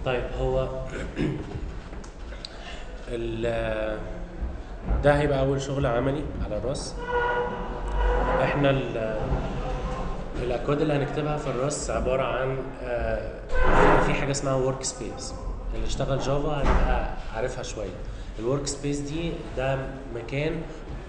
طيب هو ال ده هيبقى اول شغل عملي على الراس احنا ال الاكواد اللي هنكتبها في الراس عباره عن آه، في- في حاجه اسمها ورك سبيس اللي اشتغل جافا هيبقى عارفها شويه الورك سبيس دي ده مكان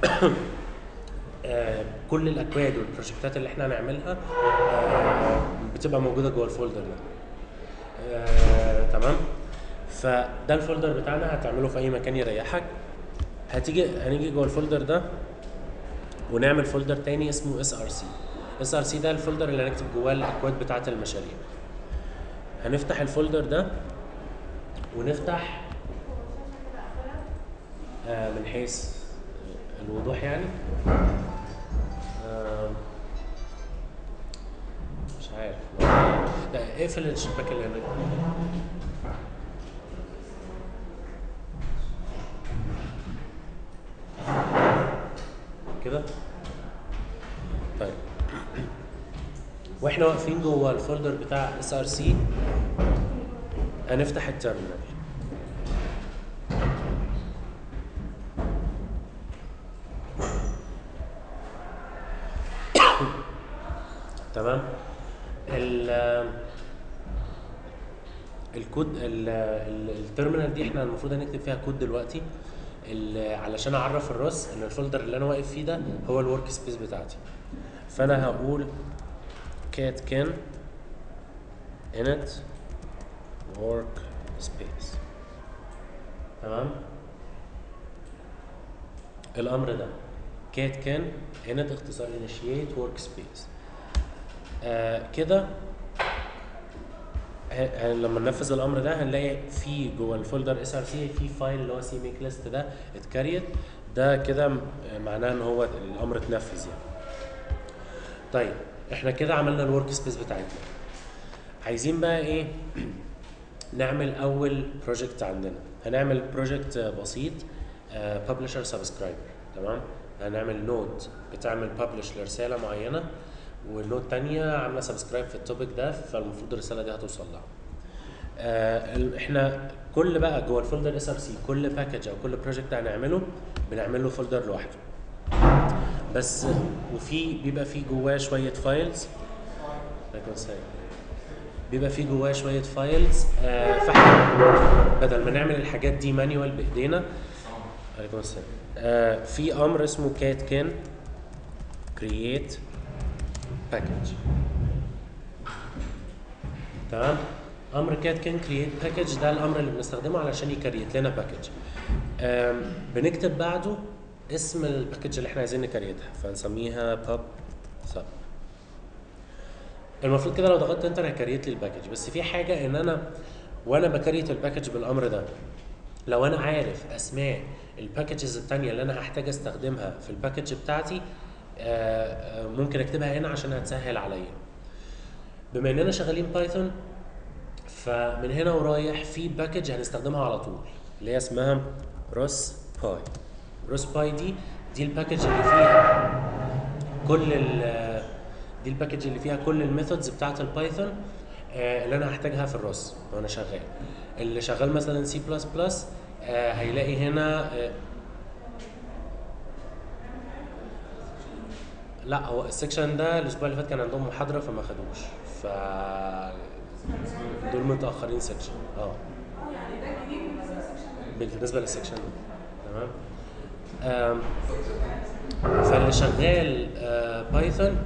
آه، كل الاكواد والبروجكتات اللي احنا هنعملها آه، بتبقى موجوده جوه الفولدر ده آه، تمام فده الفولدر بتاعنا هتعمله في اي مكان يريحك هتيجي هنيجي جوه الفولدر ده ونعمل فولدر تاني اسمه اس ار سي اس ار سي ده الفولدر اللي هنكتب جواه الاكواد بتاعه المشاريع هنفتح الفولدر ده ونفتح آه من حيث الوضوح يعني آه مش عارف لا اقفل الشباك اللي هناك كده طيب واحنا واقفين جوه الفولدر بتاع اس ار سي هنفتح التيرمينال تمام ال الكود ال- ال- التيرمينال دي احنا المفروض هنكتب فيها كود دلوقتي ال- علشان اعرف الراس ان الفولدر اللي انا واقف فيه ده هو الورك سبيس بتاعتي فانا هقول cat can init work space تمام الامر ده cat can init اختصار initiate work space آه كده ه- لما ننفذ الامر ده هنلاقي في جوه الفولدر اس ار سي في فايل اللي هو سي ميك ليست ده اتكريت ده كده م- معناه ان هو الامر اتنفذ يعني طيب احنا كده عملنا الورك سبيس بتاعتنا عايزين بقى ايه نعمل اول بروجكت عندنا هنعمل بروجكت بسيط ببلشر سبسكرايبر تمام هنعمل نود بتعمل ببلش لرساله معينه والنود تانية عامله سبسكرايب في التوبيك ده فالمفروض الرساله دي هتوصل لها آه ال- احنا كل بقى جوه الفولدر اس ار سي كل باكج او كل بروجكت هنعمله بنعمل له فولدر لوحده بس وفي بيبقى فيه جواه شويه فايلز عليكم السلام بيبقى فيه جواه شويه فايلز آه فاحنا بدل ما نعمل الحاجات دي مانيوال بايدينا عليكم السلام آه في امر اسمه كات كان كرييت باكج تمام امر كات كان كرييت باكج ده الامر اللي بنستخدمه علشان يكريت لنا باكج آم، بنكتب بعده اسم الباكج اللي احنا عايزين نكريتها فنسميها pub sub المفروض كده لو ضغطت انتر هيكريت لي الباكج بس في حاجه ان انا وانا بكريت الباكج بالامر ده لو انا عارف اسماء الباكجز التانية اللي انا هحتاج استخدمها في الباكج بتاعتي آه، آه، ممكن اكتبها هنا عشان هتسهل عليا بما اننا شغالين بايثون فمن هنا ورايح في باكج هنستخدمها على طول اللي هي اسمها روس باي روس باي دي دي الباكج اللي فيها كل ال دي الباكج اللي فيها كل الميثودز بتاعت البايثون آه، اللي انا هحتاجها في الروس وانا شغال اللي شغال مثلا سي بلس بلس هيلاقي هنا آه، لا هو السكشن ده الاسبوع اللي فات كان عندهم محاضره فما خدوش ف دول متاخرين سكشن اه بالنسبه للسكشن ده تمام آم، فاللي شغال آه، بايثون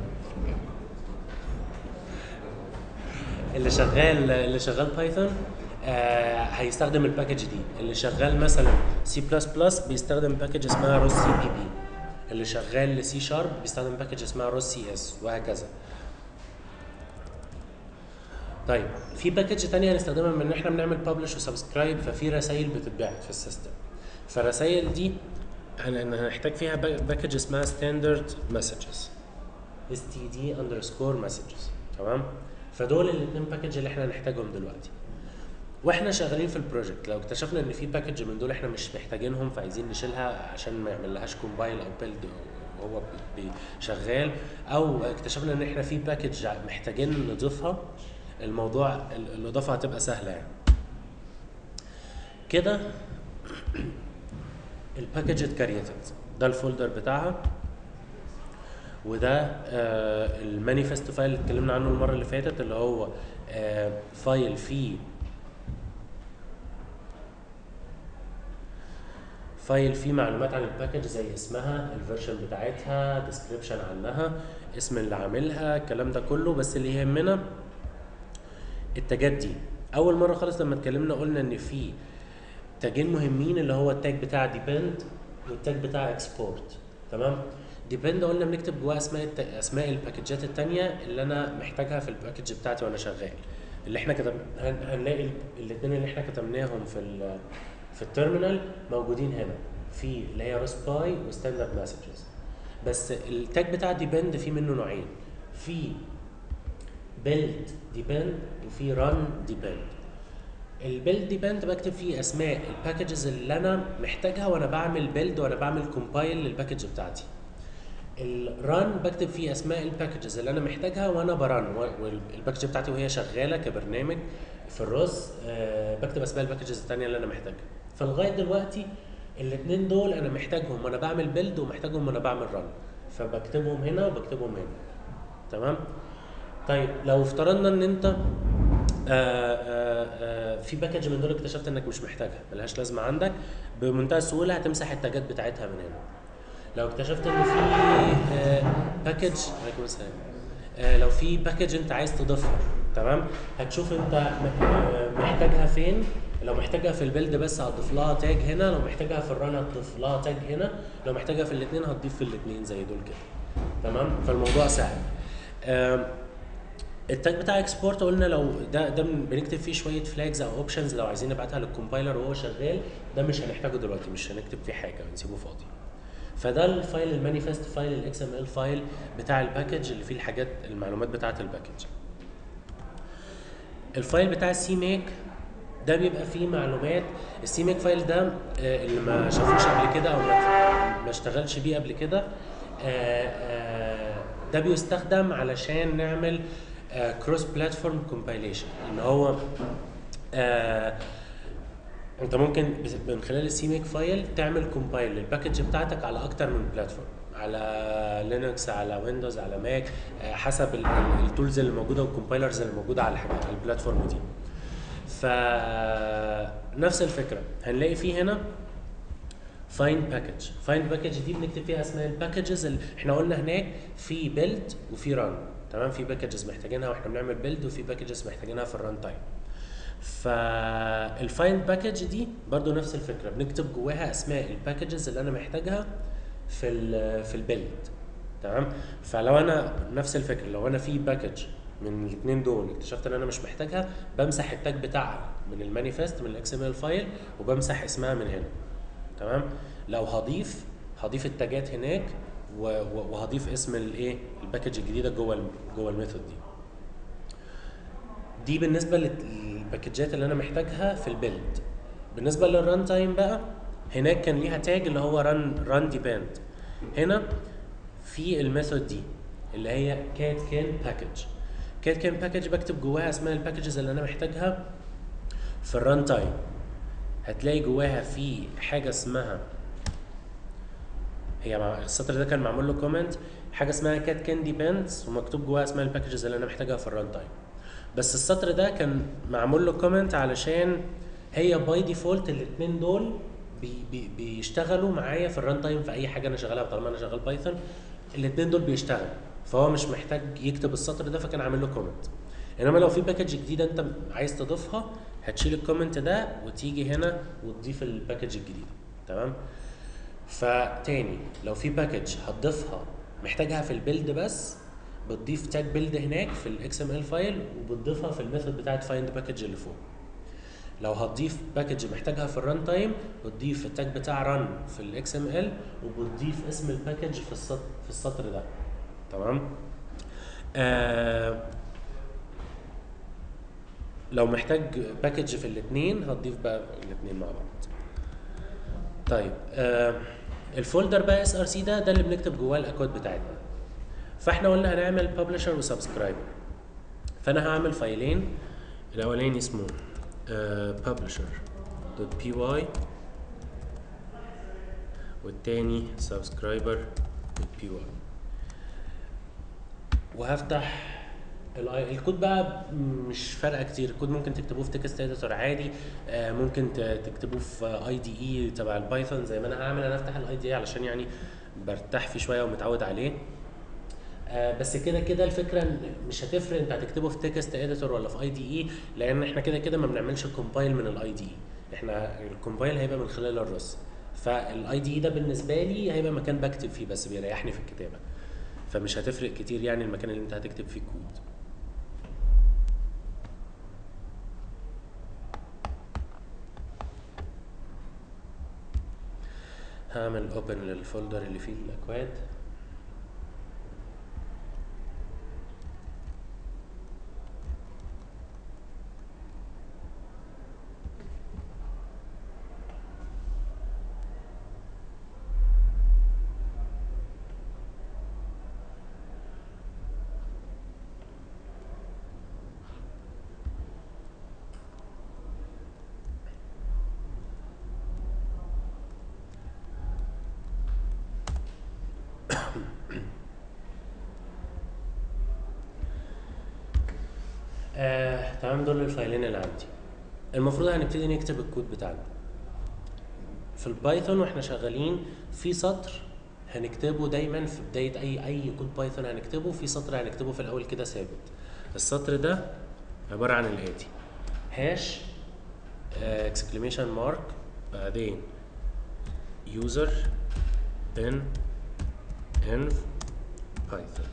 اللي شغال اللي شغال بايثون آه هيستخدم الباكج دي اللي شغال مثلا سي بلس بلس بيستخدم باكج اسمها روس سي بي بي اللي شغال سي شارب بيستخدم باكج اسمها روس سي اس وهكذا طيب في باكج تانية هنستخدمها من ان احنا بنعمل ببلش وسبسكرايب ففي رسائل بتتبعت في السيستم فالرسائل دي هن- هنحتاج فيها باكج اسمها ستاندرد مسجز std underscore messages تمام فدول الاثنين باكج اللي احنا هنحتاجهم دلوقتي واحنا شغالين في البروجكت لو اكتشفنا ان في باكج من دول احنا مش محتاجينهم فعايزين نشيلها عشان ما يعملهاش كومبايل او بيلد وهو بي- بي- شغال او اكتشفنا ان احنا في باكج محتاجين نضيفها الموضوع ال- الاضافه هتبقى سهله يعني كده الباكج اتكريتد ده الفولدر بتاعها وده آه المانيفست فايل اللي اتكلمنا عنه المره اللي فاتت اللي هو آه فايل فيه فايل فيه معلومات عن الباكج زي اسمها الفيرجن بتاعتها ديسكريبشن عنها اسم اللي عاملها الكلام ده كله بس اللي يهمنا التاجات دي اول مره خالص لما اتكلمنا قلنا ان في تاجين مهمين اللي هو التاج بتاع ديبند والتاج بتاع اكسبورت تمام ديبند قلنا بنكتب جواه اسماء الت... اسماء الباكجات التانية اللي انا محتاجها في الباكج بتاعتي وانا شغال اللي احنا كتب هن... هنلاقي الاثنين اللي احنا كتبناهم في ال... في التيرمينال موجودين هنا في اللي هي ريسباي وستاندرد مسجز بس التاج بتاع ديبند في منه نوعين في بيلد ديبند وفي ران ديبند البيلد ديبند بكتب فيه اسماء الباكجز اللي انا محتاجها وانا بعمل بيلد وانا بعمل كومبايل للباكج بتاعتي الران بكتب فيه اسماء الباكجز اللي انا محتاجها وانا بران والباكج بتاعتي وهي شغاله كبرنامج في الرز أه بكتب اسماء الباكجز الثانيه اللي انا محتاجها فلغايه دلوقتي الاثنين دول انا محتاجهم وانا بعمل بيلد ومحتاجهم وانا بعمل ران فبكتبهم هنا وبكتبهم هنا تمام طيب لو افترضنا ان انت آآ آآ آآ في باكج من دول اكتشفت انك مش محتاجها ملهاش لازمه عندك بمنتهى السهوله هتمسح التاجات بتاعتها من هنا لو اكتشفت ان في باكج عليكم السلام لو في باكج انت عايز تضيفها تمام هتشوف انت محتاجها فين لو محتاجها في البيلد بس هتضيف لها تاج هنا لو محتاجها في الران هتضيف لها تاج هنا لو محتاجها في الاثنين هتضيف في الاثنين زي دول كده تمام فالموضوع سهل التاج بتاع اكسبورت قلنا لو ده ده بنكتب فيه شويه فلاجز او اوبشنز لو عايزين نبعتها للكومبايلر وهو شغال ده مش هنحتاجه دلوقتي مش هنكتب فيه حاجه هنسيبه فاضي فده الفايل المانيفست فايل الاكس ام ال فايل بتاع الباكج اللي فيه الحاجات المعلومات بتاعه الباكج الفايل بتاع السي ميك ده بيبقى فيه معلومات السي ميك فايل ده اللي ما شافوش قبل كده او ما اشتغلش بيه قبل كده ده بيستخدم علشان نعمل كروس بلاتفورم كومبايليشن ان هو آه انت ممكن من خلال السي ميك فايل تعمل كومبايل للباكج بتاعتك على اكتر من بلاتفورم على لينكس على ويندوز على ماك آه حسب التولز اللي موجوده والكومبايلرز اللي موجوده على البلاتفورم دي فنفس الفكره هنلاقي فيه هنا فايند باكج فايند باكج دي بنكتب فيها اسماء الباكجز اللي احنا قلنا هناك في بيلد وفي ران تمام في باكجز محتاجينها واحنا بنعمل بيلد وفي باكجز محتاجينها في الران تايم فالفايند باكج دي برضو نفس الفكره بنكتب جواها اسماء الباكجز اللي انا محتاجها في ال في البيلد تمام فلو انا نفس الفكره لو انا في باكج من الاثنين دول اكتشفت ان انا مش محتاجها بمسح التاج بتاعها من المانيفست من الاكس ام ال فايل وبمسح اسمها من هنا تمام لو هضيف هضيف التاجات هناك وهضيف اسم الايه الباكج الجديده جوه جوه الميثود دي دي بالنسبه للباكجات اللي انا محتاجها في البيلد بالنسبه للران تايم بقى هناك كان ليها تاج اللي هو ران ران ديبند هنا في الميثود دي اللي هي كات كان باكج كات كان باكج بكتب جواها اسماء الباكجز اللي انا محتاجها في الران تايم هتلاقي جواها في حاجه اسمها هي السطر ده كان معمول له كومنت حاجه اسمها كات كان ديبندز ومكتوب جواها اسماء الباكجز اللي انا محتاجها في الران تايم بس السطر ده كان معمول له كومنت علشان هي باي ديفولت الاثنين دول بي بي بيشتغلوا معايا في الران تايم في اي حاجه انا شغالها طالما انا شغال بايثون الاثنين دول بيشتغل فهو مش محتاج يكتب السطر ده فكان عامل له كومنت انما لو في باكج جديده انت عايز تضيفها هتشيل الكومنت ده وتيجي هنا وتضيف الباكج الجديده تمام فتاني لو في باكج هتضيفها محتاجها في البيلد بس بتضيف تاج بيلد هناك في الاكس ام ال فايل وبتضيفها في الميثود بتاعت فايند باكج اللي فوق لو هتضيف باكج محتاجها في الران تايم بتضيف التاج بتاع ران في الاكس ام ال وبتضيف اسم الباكج في السطر في السطر ده تمام آه لو محتاج باكج في الاثنين هتضيف بقى الاثنين مع بعض طيب آه الفولدر بقى اس ار سي ده ده اللي بنكتب جواه الاكواد بتاعتنا فاحنا قلنا هنعمل ببلشر وسبسكرايبر فانا هعمل فايلين الاولاني اسمه uh, publisher دوت بي واي والتاني سبسكرايبر دوت بي واي وهفتح ال- الكود بقى مش فارقه كتير الكود ممكن تكتبوه في تكست اديتور عادي آه، ممكن ت- تكتبوه في اي دي اي تبع البايثون زي ما انا هعمل انا افتح الاي دي اي علشان يعني برتاح فيه شويه ومتعود عليه آه، بس كده كده الفكره إن مش هتفرق انت هتكتبه في تكست اديتور ولا في اي دي اي لان احنا كده كده ما بنعملش كومبايل من الاي دي اي احنا الكومبايل هيبقى من خلال الرص فالاي دي اي ده بالنسبه لي هيبقى مكان بكتب فيه بس بيريحني في الكتابه فمش هتفرق كتير يعني المكان اللي انت هتكتب فيه كود هعمل اوبن للفولدر اللي فيه الاكواد آه، تمام دول الفايلين اللي عندي المفروض هنبتدي نكتب الكود بتاعنا في البايثون واحنا شغالين في سطر هنكتبه دايما في بدايه اي اي كود بايثون هنكتبه في سطر هنكتبه في الاول كده ثابت السطر ده عباره عن الاتي هاش اكسكليميشن مارك بعدين يوزر ان انف بايثون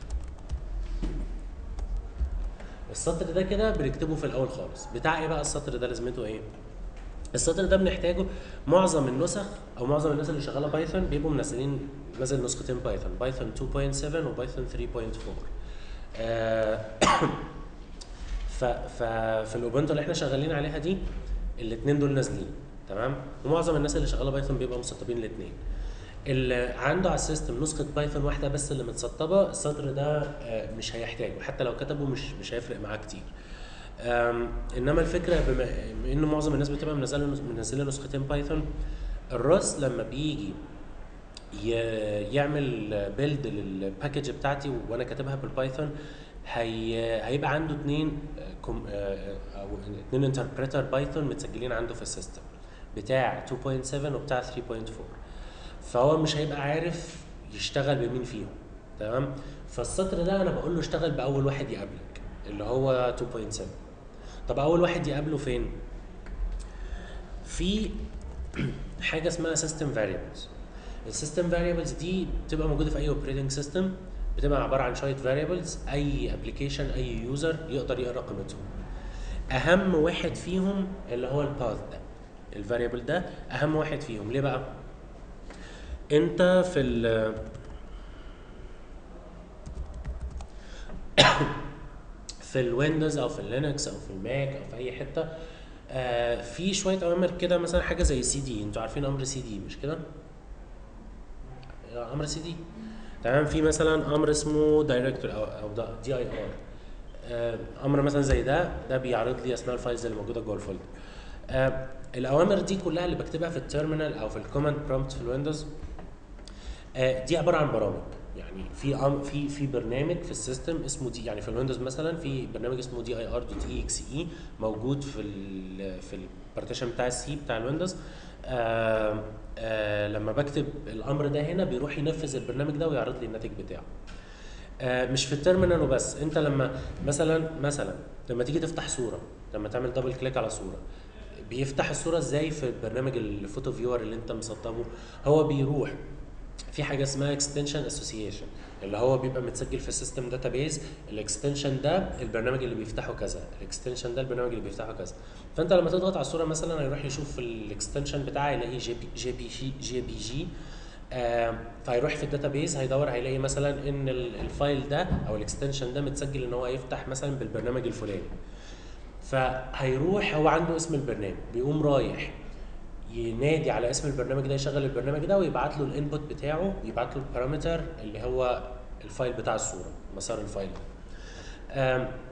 السطر ده كده بنكتبه في الاول خالص بتاع ايه بقى السطر ده لازمته ايه السطر ده بنحتاجه معظم النسخ او معظم الناس اللي شغاله بايثون بيبقوا منزلين نازل نسختين بايثون بايثون 2.7 وبايثون 3.4 آه، ف ف في الاوبنتو اللي احنا شغالين عليها دي الاثنين دول نازلين تمام ومعظم الناس اللي شغاله بايثون بيبقوا مسطبين الاثنين اللي عنده على السيستم نسخه بايثون واحده بس اللي متسطبه السطر ده آه، مش هيحتاجه حتى لو كتبه مش مش هيفرق معاه كتير أم، انما الفكره بما بما ان معظم الناس بتبقى منزله منزله نسختين بايثون الراس لما بيجي ي- يعمل بيلد للباكج بتاعتي وانا كاتبها بالبايثون هي هيبقى عنده اتنين آه، كوم- آه، او اتنين انتربريتر بايثون متسجلين عنده في السيستم بتاع 2.7 وبتاع 3.4 فهو مش هيبقى عارف يشتغل بمين فيهم تمام فالسطر ده انا بقول له اشتغل باول واحد يقابلك اللي هو 2.7 طب اول واحد يقابله فين في حاجه اسمها سيستم فاريبلز السيستم فاريبلز دي بتبقى موجوده في اي اوبريتنج سيستم بتبقى عباره عن شويه فاريبلز اي ابلكيشن اي يوزر يقدر يقرا قيمتهم اهم واحد فيهم اللي هو الباث ده الفاريبل ده اهم واحد فيهم ليه بقى انت في ال في الويندوز او في اللينكس او في الماك او في اي حته آه في شويه اوامر كده مثلا حاجه زي سي دي انتوا عارفين امر سي دي مش كده امر سي دي تمام في مثلا امر اسمه دايركتور او او دي اي ار امر مثلا زي ده ده بيعرض لي اسماء الفايلز اللي موجوده جوه الفولدر آه الاوامر دي كلها اللي بكتبها في التيرمينال او في الكوماند برومبت في الويندوز آه، دي عباره عن برامج يعني في أم في في برنامج في السيستم اسمه دي يعني في الويندوز مثلا في برنامج اسمه دي اي ار دوت اي اكس اي موجود في ال في البارتيشن بتاع السي بتاع الويندوز آه آه لما بكتب الامر ده هنا بيروح ينفذ البرنامج ده ويعرض لي الناتج بتاعه آه مش في التيرمينال وبس انت لما مثلا مثلا لما تيجي تفتح صوره لما تعمل دبل كليك على صوره بيفتح الصوره ازاي في برنامج الفوتو فيور اللي انت مسطبه هو بيروح في حاجه اسمها اكستنشن اسوسيشن اللي هو بيبقى متسجل في السيستم داتابيز الاكستنشن ده البرنامج اللي بيفتحه كذا الاكستنشن ده البرنامج اللي بيفتحه كذا فانت لما تضغط على الصوره مثلا هيروح يشوف الاكستنشن بتاعه يلاقي جي بي جي بي جي, جي, بي جي آه فهيروح في الداتابيز هيدور هيلاقي مثلا ان ال- الفايل ده او الاكستنشن ده متسجل ان هو يفتح مثلا بالبرنامج الفلاني فهيروح هو عنده اسم البرنامج بيقوم رايح ينادي على اسم البرنامج ده يشغل البرنامج ده ويبعت له الانبوت بتاعه يبعت له البارامتر اللي هو الفايل بتاع الصوره مسار الفايل ده آم،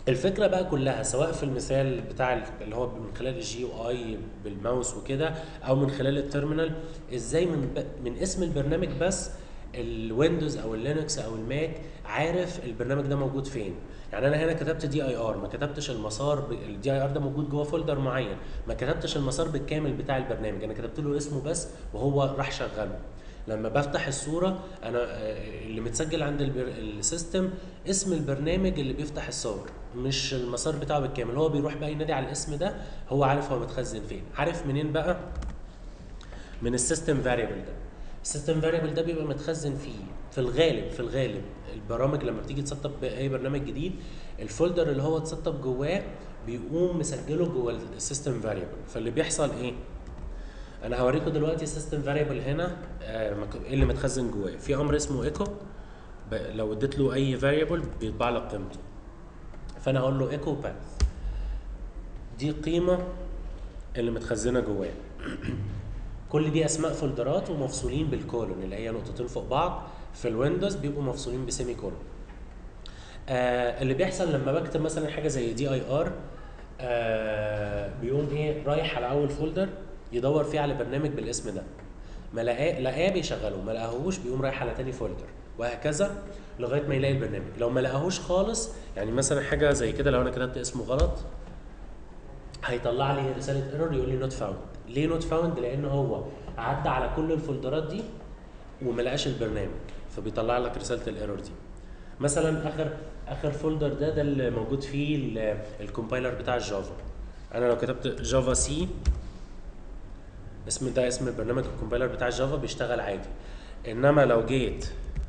الفكره بقى كلها سواء في المثال بتاع ال- اللي هو من خلال الجي يو اي بالماوس وكده او من خلال التيرمينال ازاي من ب... من اسم البرنامج بس الويندوز او اللينكس او الماك عارف البرنامج ده موجود فين يعني انا هنا كتبت دي اي ار ما كتبتش المسار الدي اي ار ده موجود جوه فولدر معين ما كتبتش المسار بالكامل بتاع البرنامج انا كتبت له اسمه بس وهو راح شغله لما بفتح الصوره انا آه، اللي متسجل عند البر... السيستم اسم البرنامج اللي بيفتح الصور مش المسار بتاعه بالكامل هو بيروح بقى ينادي على الاسم ده هو عارف هو متخزن فين عارف منين بقى من السيستم فاريبل ده السيستم فاريبل ده بيبقى متخزن فيه في الغالب في الغالب البرامج لما بتيجي تسطب اي برنامج جديد الفولدر اللي هو اتسطب جواه بيقوم مسجله جوه السيستم فاريبل فاللي بيحصل ايه انا هوريكم دلوقتي السيستم فاريبل هنا آه، مك- ايه اللي متخزن جواه في امر اسمه ايكو لو اديت له اي فاريبل بيطبع لك قيمته فانا اقول له ايكو باث دي قيمه اللي متخزنه جواه كل دي اسماء فولدرات ومفصولين بالكولون اللي هي نقطتين فوق بعض في الويندوز بيبقوا مفصولين بسيمي كولون آه اللي بيحصل لما بكتب مثلا حاجه زي دي اي ار آه بيقوم ايه رايح على اول فولدر يدور فيه على برنامج بالاسم ده ما لقاه لقاه بيشغله ما لقاهوش بيقوم رايح على تاني فولدر وهكذا لغايه ما يلاقي البرنامج لو ما لقاهوش خالص يعني مثلا حاجه زي كده لو انا كتبت اسمه غلط هيطلع لي رساله ايرور يقول لي نوت فاوند ليه نوت فاوند لان هو عدى على كل الفولدرات دي وما لقاش البرنامج فبيطلع لك رساله الايرور دي مثلا اخر اخر فولدر ده ده اللي موجود فيه ال- الكومبايلر بتاع الجافا انا لو كتبت جافا سي اسم ده اسم البرنامج الكومبايلر بتاع الجافا بيشتغل عادي انما لو جيت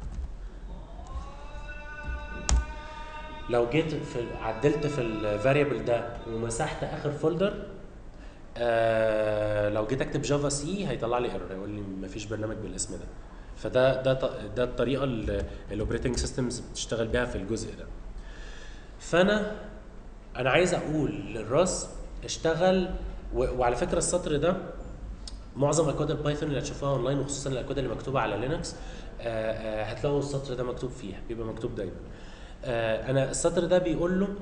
لو جيت في عدلت في الفاريبل ده ومسحت اخر فولدر آه لو جيت اكتب جافا سي هيطلع لي ايرور هيقول لي مفيش برنامج بالاسم ده فده ده ط- ده الطريقه اللي الاوبريتنج سيستمز بتشتغل بيها في الجزء ده فانا انا عايز اقول للراس اشتغل و... وعلى فكره السطر ده معظم اكواد البايثون اللي هتشوفوها اونلاين وخصوصا الاكواد اللي مكتوبه على لينكس آه، آه، هتلاقوا السطر ده مكتوب فيها بيبقى مكتوب دايما آه، انا السطر ده بيقول له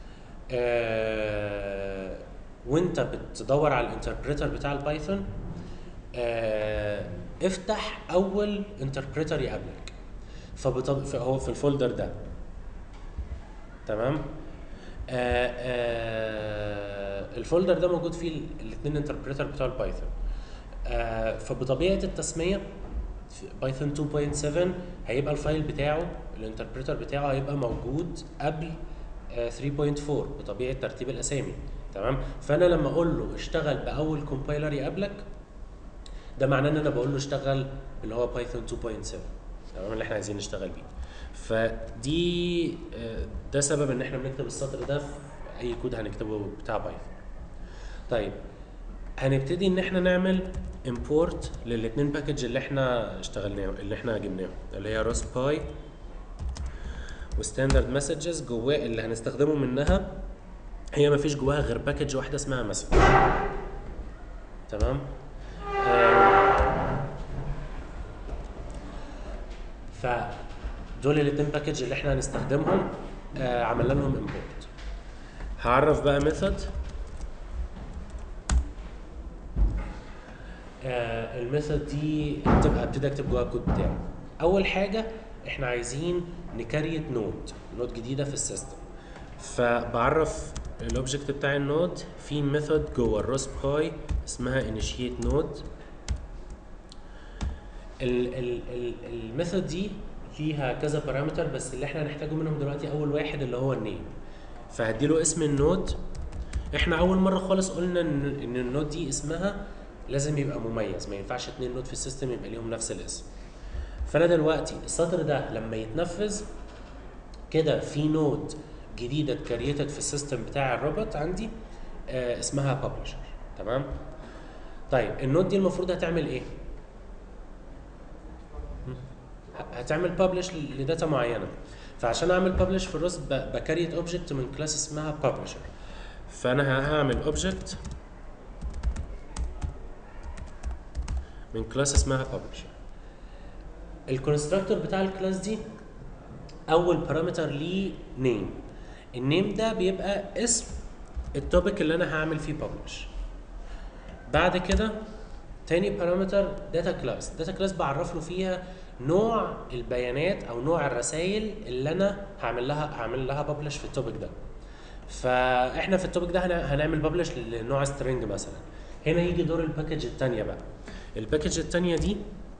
آه، وانت بتدور على الانتربريتر بتاع البايثون آه، افتح اول انتربريتر يقابلك فبطب... فهو في الفولدر ده تمام آه آه الفولدر ده موجود فيه الاثنين انتربريتر بتوع البايثون آه فبطبيعه التسميه في بايثون 2.7 هيبقى الفايل بتاعه الانتربريتر بتاعه هيبقى موجود قبل آه 3.4 بطبيعه ترتيب الاسامي تمام فانا لما اقول له اشتغل باول كومبايلر يقابلك ده معناه ان انا بقول له اشتغل اللي هو بايثون 2.7 تمام اللي احنا عايزين نشتغل بيه فدي آه، ده سبب ان احنا بنكتب السطر ده في اي كود هنكتبه بتاع بايثون طيب هنبتدي ان احنا نعمل امبورت للاثنين باكج اللي احنا اشتغلناهم اللي احنا جبناهم اللي هي روس باي وستاندرد مسجز جواه اللي هنستخدمه منها هي ما فيش جواها غير باكج واحده اسمها مسج تمام آم، فدول الاثنين باكج اللي احنا هنستخدمهم آه عملنا لهم امبورت هعرف بقى ميثود آه الميثود دي تبقى ابتدي اكتب جواها الكود بتاعي اول حاجه احنا عايزين نكريت نود نود جديده في السيستم فبعرف الاوبجكت بتاع النود في ميثود جوه الروس باي اسمها initiate node ال- ال- ال- الميثود دي فيها كذا بارامتر بس اللي احنا هنحتاجه منهم دلوقتي اول واحد اللي هو النيم فهديله اسم النود احنا اول مره خالص قلنا ان ان النود دي اسمها لازم يبقى مميز ما ينفعش اتنين نود في السيستم يبقى ليهم نفس الاسم فانا دلوقتي السطر ده لما يتنفذ كده في نود جديده اتكريتت في السيستم بتاع الروبوت عندي آه اسمها ببلشر تمام طيب النود دي المفروض هتعمل ايه ه- هتعمل ببلش لداتا معينه فعشان اعمل ببلش في الروس ب- بكريت اوبجكت من كلاس اسمها ببلشر فانا هعمل اوبجكت من كلاس اسمها ببلشر الكونستراكتور بتاع الكلاس دي اول بارامتر ليه نيم النيم ده بيبقى اسم التوبيك اللي انا هعمل فيه ببلش بعد كده تاني بارامتر داتا كلاس داتا كلاس بعرف له فيها نوع البيانات او نوع الرسائل اللي انا هعمل لها هعمل لها ببلش في التوبيك ده فاحنا في التوبيك ده هن- هنعمل ببلش لنوع سترينج مثلا هنا يجي دور الباكج التانية بقى الباكج التانية دي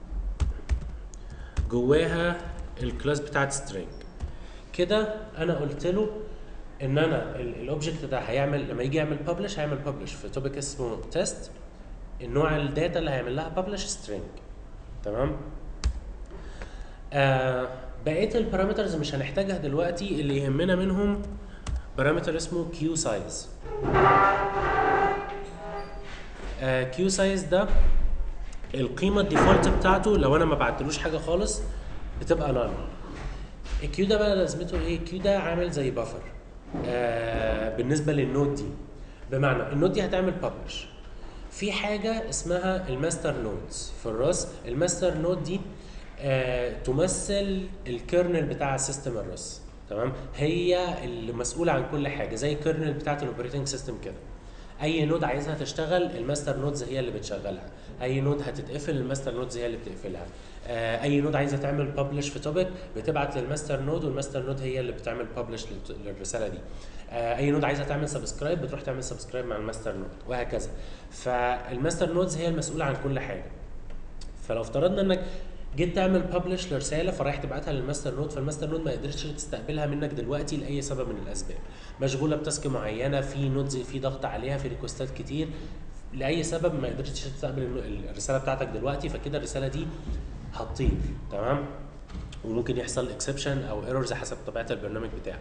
جواها الكلاس بتاعت سترينج كده انا قلت له ان انا الاوبجكت ده هيعمل لما يجي يعمل ببلش هيعمل ببلش في توبيك اسمه تيست النوع الداتا اللي هيعمل لها ببلش سترينج تمام آه بقيه البارامترز مش هنحتاجها دلوقتي اللي يهمنا منهم بارامتر اسمه كيو سايز كيو سايز ده القيمه الديفولت بتاعته لو انا ما بعتلوش حاجه خالص بتبقى نان الكيو ده بقى لازمته ايه الكيو ده عامل زي بفر آه بالنسبه للنود دي بمعنى النود دي هتعمل ببلش في حاجه اسمها الماستر نودز في الراس الماستر نود دي آه تمثل الكيرنل بتاع السيستم الراس تمام هي اللي مسؤوله عن كل حاجه زي الكيرنل بتاعت الاوبريتنج سيستم كده اي نود عايزها تشتغل الماستر نودز هي اللي بتشغلها اي نود هتتقفل الماستر نودز هي اللي بتقفلها آه، اي نود عايزه تعمل ببلش في توبيك بتبعت للماستر نود والماستر نود هي اللي بتعمل ببلش للرساله دي آه، اي نود عايزه تعمل سبسكرايب بتروح تعمل سبسكرايب مع الماستر نود وهكذا فالماستر نودز هي المسؤوله عن كل حاجه فلو افترضنا انك جيت تعمل ببلش لرساله فرايح تبعتها للماستر نود فالماستر نود ما قدرتش تستقبلها منك دلوقتي لاي سبب من الاسباب مشغوله بتاسك معينه في نودز في ضغط عليها في ريكوستات كتير لاي سبب ما قدرتش تستقبل النو- الرساله بتاعتك دلوقتي فكده الرساله دي هتطير تمام وممكن يحصل اكسبشن او ايرورز حسب طبيعه البرنامج بتاعك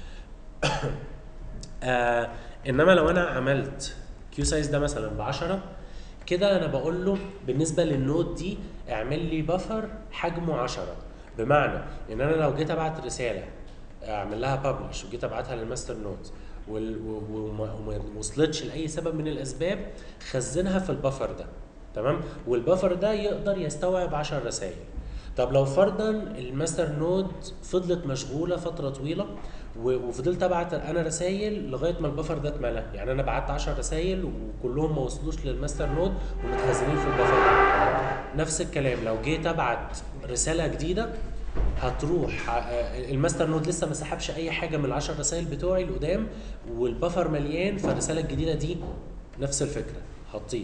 آه انما لو انا عملت كيو سايز ده مثلا ب 10 كده انا بقول له بالنسبه للنود دي اعمل لي بفر حجمه 10 بمعنى ان انا لو جيت ابعت رساله اعمل لها ببلش وجيت ابعتها للماستر نود وال- و- وما وما وصلتش لاي سبب من الاسباب خزنها في البفر ده تمام والبفر ده يقدر يستوعب 10 رسائل طب لو فرضا الماستر نود فضلت مشغوله فتره طويله و- وفضلت ابعت انا رسائل لغايه ما البفر ده اتملى يعني انا بعت 10 رسائل وكلهم ما وصلوش للماستر نود ومتخزنين في البفر ده نفس الكلام لو جيت ابعت رساله جديده هتروح ع- الماستر نود لسه ما سحبش اي حاجه من العشر رسائل بتوعي لقدام والبفر مليان فالرساله الجديده دي نفس الفكره هتطير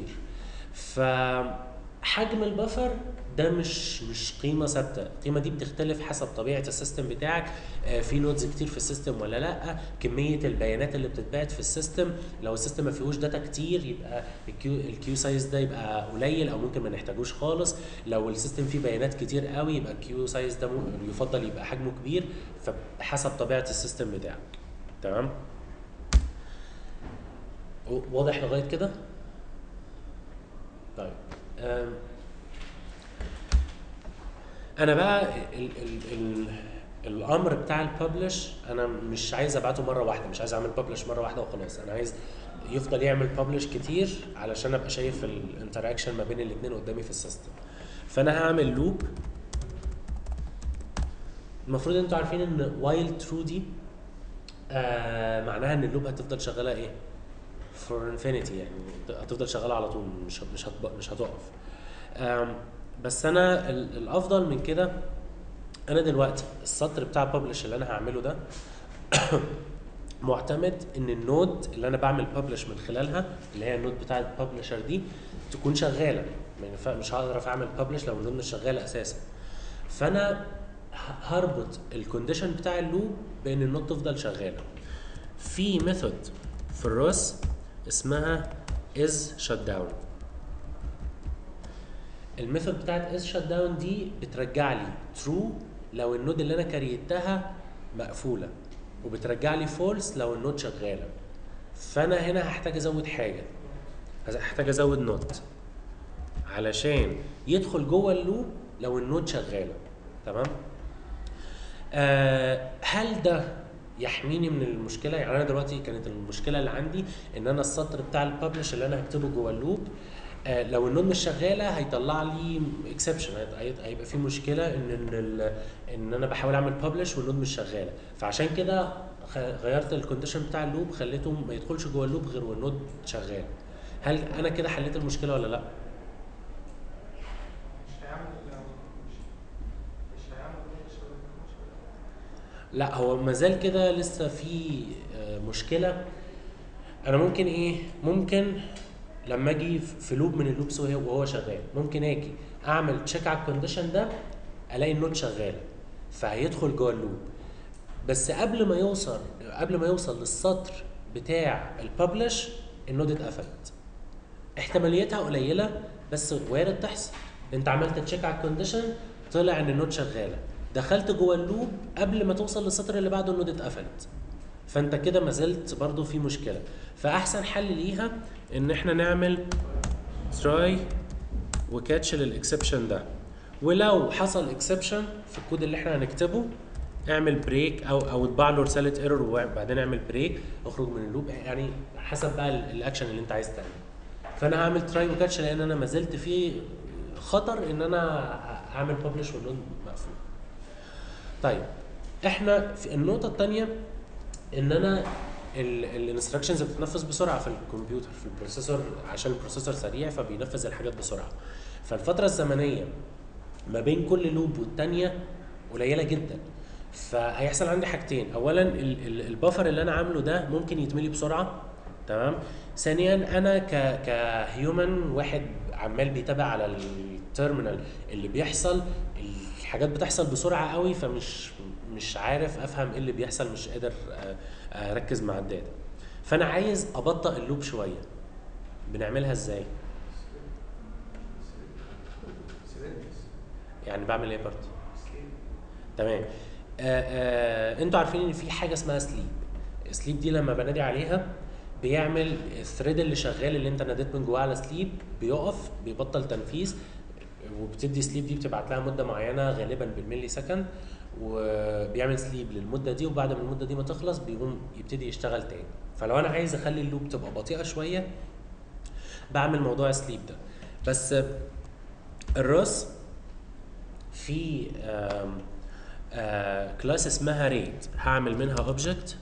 فحجم البفر ده مش مش قيمه ثابته القيمه دي بتختلف حسب طبيعه السيستم بتاعك آه، في نودز كتير في السيستم ولا لا كميه البيانات اللي بتتبعت في السيستم لو السيستم ما فيهوش داتا كتير يبقى الكيو الكيو سايز ده يبقى قليل او ممكن ما نحتاجوش خالص لو السيستم فيه بيانات كتير قوي يبقى الكيو سايز ده م- يفضل يبقى حجمه كبير فحسب طبيعه السيستم بتاعك تمام و- واضح لغايه كده طيب أم، انا بقى ال ال ال الامر بتاع الببلش انا مش عايز ابعته مره واحده مش عايز اعمل ببلش مره واحده وخلاص انا عايز يفضل يعمل ببلش كتير علشان ابقى شايف الانتراكشن ما بين الاثنين قدامي في السيستم فانا هعمل لوب المفروض انتوا عارفين ان وايل ترو دي آه معناها ان اللوب هتفضل شغاله ايه فور انفينيتي يعني هتفضل شغاله على طول مش مش هتب- مش هتقف آم، بس انا ال- الافضل من كده انا دلوقتي السطر بتاع ببلش اللي انا هعمله ده معتمد ان النود اللي انا بعمل ببلش من خلالها اللي هي النود بتاع الببلشر دي تكون شغاله ما ينفع- مش هقدر اعمل ببلش لو النود مش شغاله اساسا فانا ه- هربط الكونديشن بتاع اللوب بان النود تفضل شغاله في ميثود في الراس اسمها از شت داون الميثود بتاعت از شت داون دي بترجع لي ترو لو النود اللي انا كريتها مقفوله وبترجع لي فولس لو النود شغاله فانا هنا هحتاج ازود حاجه هحتاج ازود نوت علشان يدخل جوه اللوب لو النود شغاله تمام آه هل ده يحميني من المشكله يعني انا دلوقتي كانت المشكله اللي عندي ان انا السطر بتاع الببلش اللي انا هكتبه جوه اللوب آه لو النود مش شغاله هيطلع لي اكسبشن هيبقى في مشكله ان ان ال- ان انا بحاول اعمل ببلش والنود مش شغاله فعشان كده خ- غيرت الكونديشن بتاع اللوب خليته ما يدخلش جوه اللوب غير والنود شغال هل انا كده حليت المشكله ولا لا مش هيعمل مش مش هيعمل مش لا هو مازال كده لسه في آه، مشكله انا ممكن ايه ممكن لما اجي في لوب من اللوبس وهو وهو شغال ممكن اجي اعمل تشيك على الكونديشن ده الاقي النود شغاله فهيدخل جوه اللوب بس قبل ما يوصل قبل ما يوصل للسطر بتاع الببلش النود اتقفلت احتماليتها قليله بس وارد تحصل انت عملت تشيك على الكونديشن طلع ان النود شغاله دخلت جوه اللوب قبل ما توصل للسطر اللي بعده النود اتقفلت فانت كده ما زلت برضه في مشكله فاحسن حل ليها ان احنا نعمل تراي وكاتش للاكسبشن ده ولو حصل اكسبشن في الكود اللي احنا هنكتبه اعمل بريك او او اطبع له رساله ايرور وبعدين اعمل بريك اخرج من اللوب يعني حسب بقى ال- الاكشن اللي انت عايز تعمله فانا هعمل تراي وكاتش لان انا ما زلت في خطر ان انا اعمل ببلش واللود مقفول طيب احنا في النقطه الثانيه ان انا الانستراكشنز بتتنفذ بسرعه في الكمبيوتر في البروسيسور عشان البروسيسور سريع فبينفذ الحاجات بسرعه فالفتره الزمنيه ما بين كل لوب والتانيه قليله جدا فهيحصل عندي حاجتين اولا ال- ال- البفر اللي انا عامله ده ممكن يتملي بسرعه تمام ثانيا انا ك كهيومن واحد عمال بيتابع على التيرمينال اللي بيحصل الحاجات بتحصل بسرعه قوي فمش مش عارف افهم ايه اللي بيحصل مش قادر آه، اركز مع الداتا فانا عايز ابطئ اللوب شويه بنعملها ازاي يعني بعمل ايه برضه تمام آه آه انتوا عارفين ان في حاجه اسمها سليب سليب دي لما بنادي عليها بيعمل الثريد اللي شغال اللي انت ناديت من جواه على سليب بيقف بيبطل تنفيذ وبتدي سليب دي بتبعت لها مده معينه غالبا بالملي سكند وبيعمل سليب للمده دي وبعد ما المده دي ما تخلص بيقوم يبتدي يشتغل تاني فلو انا عايز اخلي اللوب تبقى بطيئه شويه بعمل موضوع سليب ده بس الراس في آم، آه كلاس اسمها ريد هعمل منها اوبجكت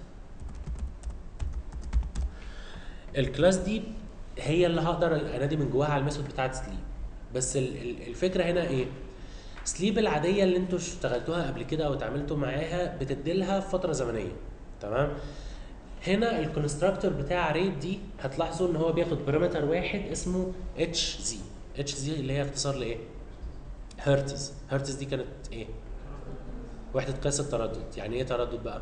الكلاس دي هي اللي هقدر انادي من جواها على الميثود بتاعت سليب بس ال- ال- الفكره هنا ايه سليب العاديه اللي انتوا اشتغلتوها قبل كده او اتعاملتوا معاها بتدي لها فتره زمنيه تمام هنا الكونستراكتور بتاع ريد دي هتلاحظوا ان هو بياخد بارامتر واحد اسمه اتش زي اتش زي اللي هي اختصار لايه هرتز هرتز دي كانت ايه وحده قياس التردد يعني ايه تردد بقى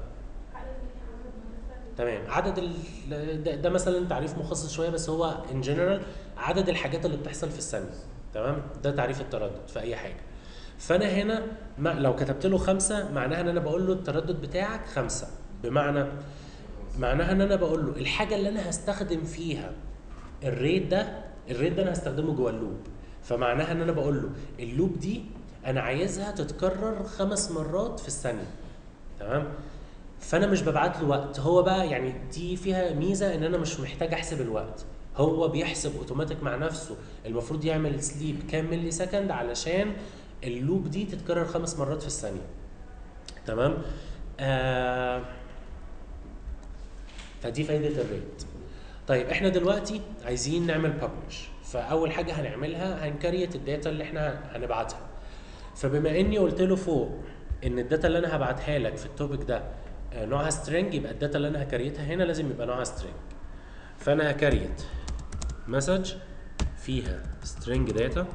تمام عدد ال... ده, ده مثلا تعريف مخصص شويه بس هو ان جنرال عدد الحاجات اللي بتحصل في الثانيه تمام ده تعريف التردد في اي حاجه فانا هنا ما لو كتبت له خمسة معناها ان انا بقول له التردد بتاعك خمسة بمعنى معناها ان انا بقول له الحاجه اللي انا هستخدم فيها الريت ده الريت ده انا هستخدمه جوه اللوب فمعناها ان انا بقول له اللوب دي انا عايزها تتكرر خمس مرات في الثانيه تمام فانا مش ببعت له وقت هو بقى يعني دي فيها ميزه ان انا مش محتاج احسب الوقت هو بيحسب اوتوماتيك مع نفسه المفروض يعمل سليب كام ملي سكند علشان اللوب دي تتكرر خمس مرات في الثانيه تمام آه فدي فايده الريت طيب احنا دلوقتي عايزين نعمل ببلش فاول حاجه هنعملها هنكريت الداتا اللي احنا هنبعتها فبما اني قلت له فوق ان الداتا اللي انا هبعتها لك في التوبيك ده آه، نوعها سترينج يبقى الداتا اللي انا هكريتها هنا لازم يبقى نوعها سترينج فانا هكريت مسج فيها سترينج داتا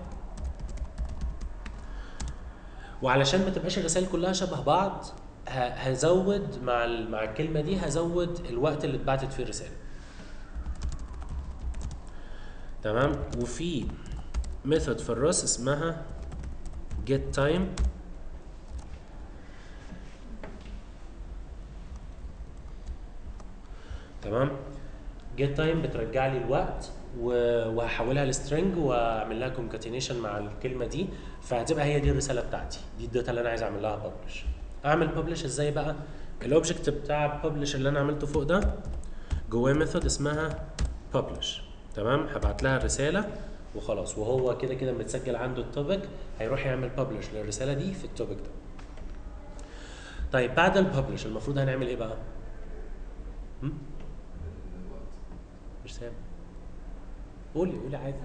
وعلشان ما تبقاش الرسائل كلها شبه بعض ه- هزود مع ال- مع الكلمه دي هزود الوقت اللي اتبعتت فيه الرساله تمام وفي ميثود في الراس اسمها get time تمام get time بترجع لي الوقت و- وهحولها لسترنج واعمل لها concatenation مع الكلمه دي فهتبقى هي دي الرساله بتاعتي دي الداتا اللي انا عايز اعمل لها publish اعمل publish ازاي بقى الاوبجكت بتاع publish اللي انا عملته فوق ده جواه ميثود اسمها publish تمام هبعت لها الرساله وخلاص وهو كده كده متسجل عنده التوبيك هيروح يعمل publish للرساله دي في التوبيك ده طيب بعد الببلش المفروض هنعمل ايه بقى هم؟ مش سامع قولي قولي عادي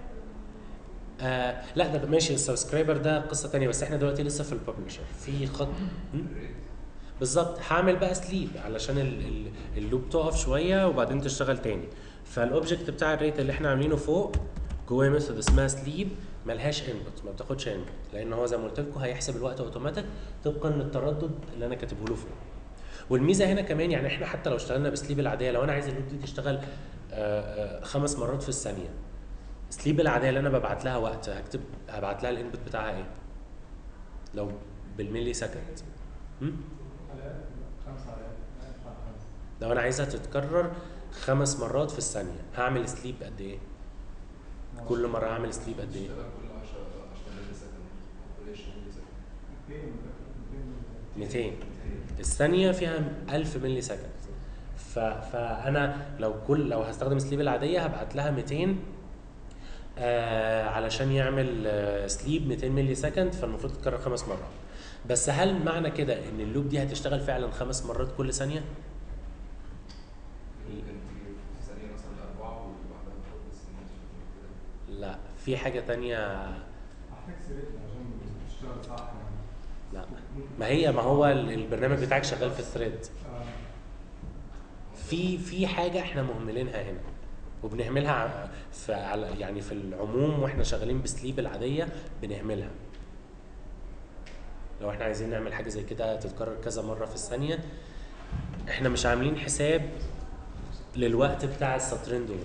آه لا ده ماشي السبسكرايبر ده قصه تانية بس احنا دلوقتي لسه في الببلشر في خط هم؟ بالظبط هعمل بقى سليب علشان ال- ال- اللوب تقف شويه وبعدين تشتغل تاني فالاوبجكت بتاع الريت اللي احنا عاملينه فوق جواه ميثود اسمها سليب ملهاش انبوت ما بتاخدش انبوت لان هو زي ما قلت لكم هيحسب الوقت اوتوماتيك طبقا للتردد اللي انا كاتبه له فوق والميزه هنا كمان يعني احنا حتى لو اشتغلنا بسليب العاديه لو انا عايز اللوب دي تشتغل آه، آه، خمس مرات في الثانيه سليب العاديه اللي انا ببعت لها وقت هكتب هبعت لها الانبوت بتاعها ايه لو بالملي سكند هم؟ خمسة على خمسة لو انا عايزها تتكرر خمس مرات في الثانيه هعمل سليب قد ايه كل مره هعمل سليب قد ايه اشتغل كل 10 10 مللي سكند كل 20 مللي سكند 200 200 الثانيه فيها 1000 ملي سكند ف... فانا لو كل لو هستخدم سليب العاديه هبعت لها 200 آه علشان يعمل آه سليب 200 ملي سكند فالمفروض تتكرر خمس مرات بس هل معنى كده ان اللوب دي هتشتغل فعلا خمس مرات كل ثانيه ممكن تجيب في ثانية مثلا لأربعة وواحدة تاخد بس إن أنت شايف كده لا في حاجه تانية محتاج سريت عشان تشتغل صح يعني لا ما هي ما هو ال- البرنامج بتاعك شغال في الثريد آه، في في حاجه احنا مهملينها هنا وبنهملها ع- في على يعني في العموم واحنا شغالين بسليب العاديه بنهملها لو احنا عايزين نعمل حاجه زي كده تتكرر كذا مره في الثانيه احنا مش عاملين حساب للوقت بتاع السطرين دول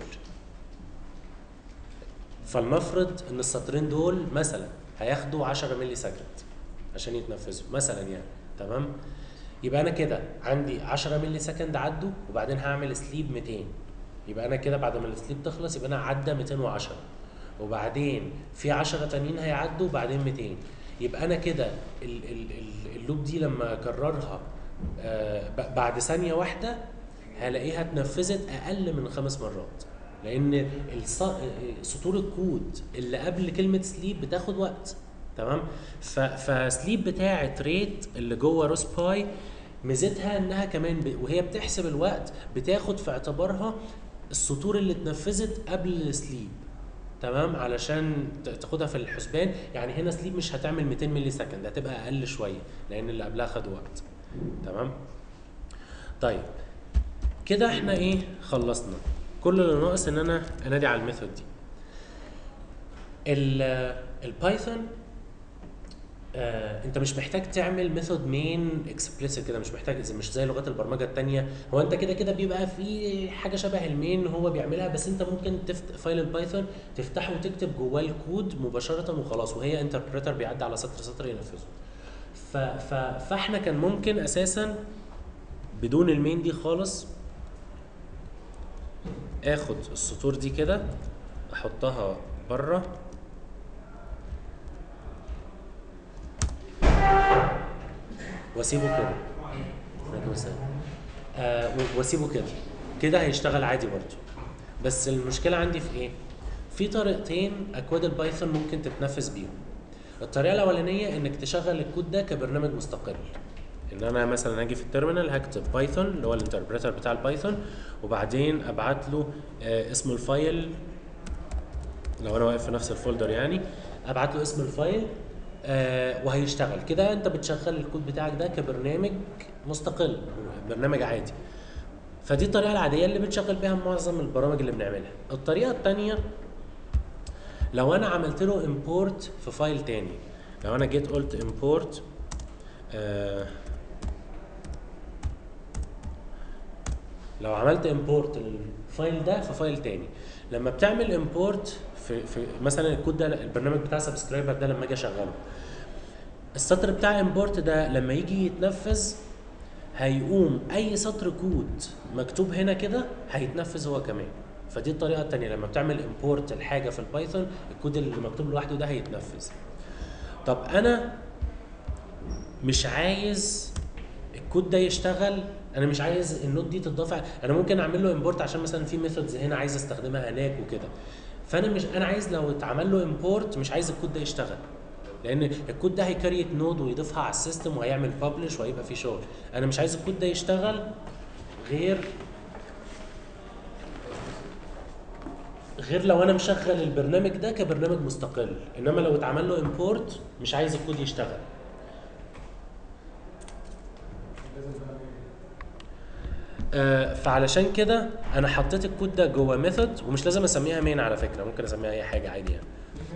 فلنفرض ان السطرين دول مثلا هياخدوا 10 ملي سكند عشان يتنفذوا مثلا يعني تمام يبقى انا كده عندي 10 ملي سكند عدوا وبعدين هعمل سليب 200 يبقى انا كده بعد ما السليب تخلص يبقى انا عدى 210 وبعدين في 10 تانيين هيعدوا وبعدين 200 يبقى انا كده ال- ال- ال- اللوب دي لما اكررها آه، ب- بعد ثانيه واحده هلاقيها اتنفذت اقل من خمس مرات لان الص- سطور الكود اللي قبل كلمه سليب بتاخد وقت تمام ف- فسليب بتاعه ريت اللي جوه روس باي ميزتها انها كمان ب... وهي بتحسب الوقت بتاخد في اعتبارها السطور اللي اتنفذت قبل السليب تمام علشان ت- تاخدها في الحسبان يعني هنا سليب مش هتعمل 200 ملي سكند هتبقى اقل شويه لان اللي قبلها خد وقت تمام طيب كده احنا ايه خلصنا كل اللي ناقص ان انا انادي على الميثود دي ال- البايثون آه انت مش محتاج تعمل ميثود مين اكسبليسيت كده مش محتاج زي- مش زي لغات البرمجه التانية هو انت كده كده بيبقى في حاجه شبه المين هو بيعملها بس انت ممكن تفت فايل البايثون تفتحه وتكتب جواه الكود مباشره وخلاص وهي انتربريتر بيعدي على سطر سطر ينفذه ف ف فاحنا كان ممكن اساسا بدون المين دي خالص اخد السطور دي كده احطها بره واسيبه كده عليكم السلام. آه و- واسيبه كده كده هيشتغل عادي برضه بس المشكله عندي في ايه في طريقتين اكواد البايثون ممكن تتنفذ بيهم الطريقه الاولانيه انك تشغل الكود ده كبرنامج مستقل ان انا مثلا اجي في التيرمينال هكتب بايثون اللي هو الانتربريتر بتاع البايثون وبعدين ابعت له آه اسم الفايل لو انا واقف في نفس الفولدر يعني ابعت له اسم الفايل آه وهيشتغل كده انت بتشغل الكود بتاعك ده كبرنامج مستقل برنامج عادي فدي الطريقه العاديه اللي بتشغل بيها معظم البرامج اللي بنعملها الطريقه الثانيه لو انا عملت له امبورت في فايل تاني لو انا جيت قلت امبورت آه لو عملت امبورت للفايل ده في فايل تاني لما بتعمل امبورت في, في مثلا الكود ده البرنامج بتاع سبسكرايبر ده لما اجي اشغله السطر بتاع امبورت ده لما يجي يتنفذ هيقوم اي سطر كود مكتوب هنا كده هيتنفذ هو كمان فدي الطريقه التانية لما بتعمل امبورت الحاجه في البايثون الكود اللي مكتوب لوحده ده هيتنفذ طب انا مش عايز الكود ده يشتغل انا مش عايز النوت دي تضاف ع- انا ممكن اعمل له امبورت عشان مثلا في ميثودز هنا عايز استخدمها هناك وكده فانا مش انا عايز لو اتعمل له امبورت مش عايز الكود ده يشتغل لان الكود ده هيكريت نود ويضيفها على السيستم وهيعمل ببلش وهيبقى فيه شغل انا مش عايز الكود ده يشتغل غير غير لو انا مشغل البرنامج ده كبرنامج مستقل انما لو اتعمل له امبورت مش عايز الكود يشتغل لازم بقى آه، فعلشان كده انا حطيت الكود ده جوه ميثود ومش لازم اسميها مين على فكره ممكن اسميها اي حاجه عادي يعني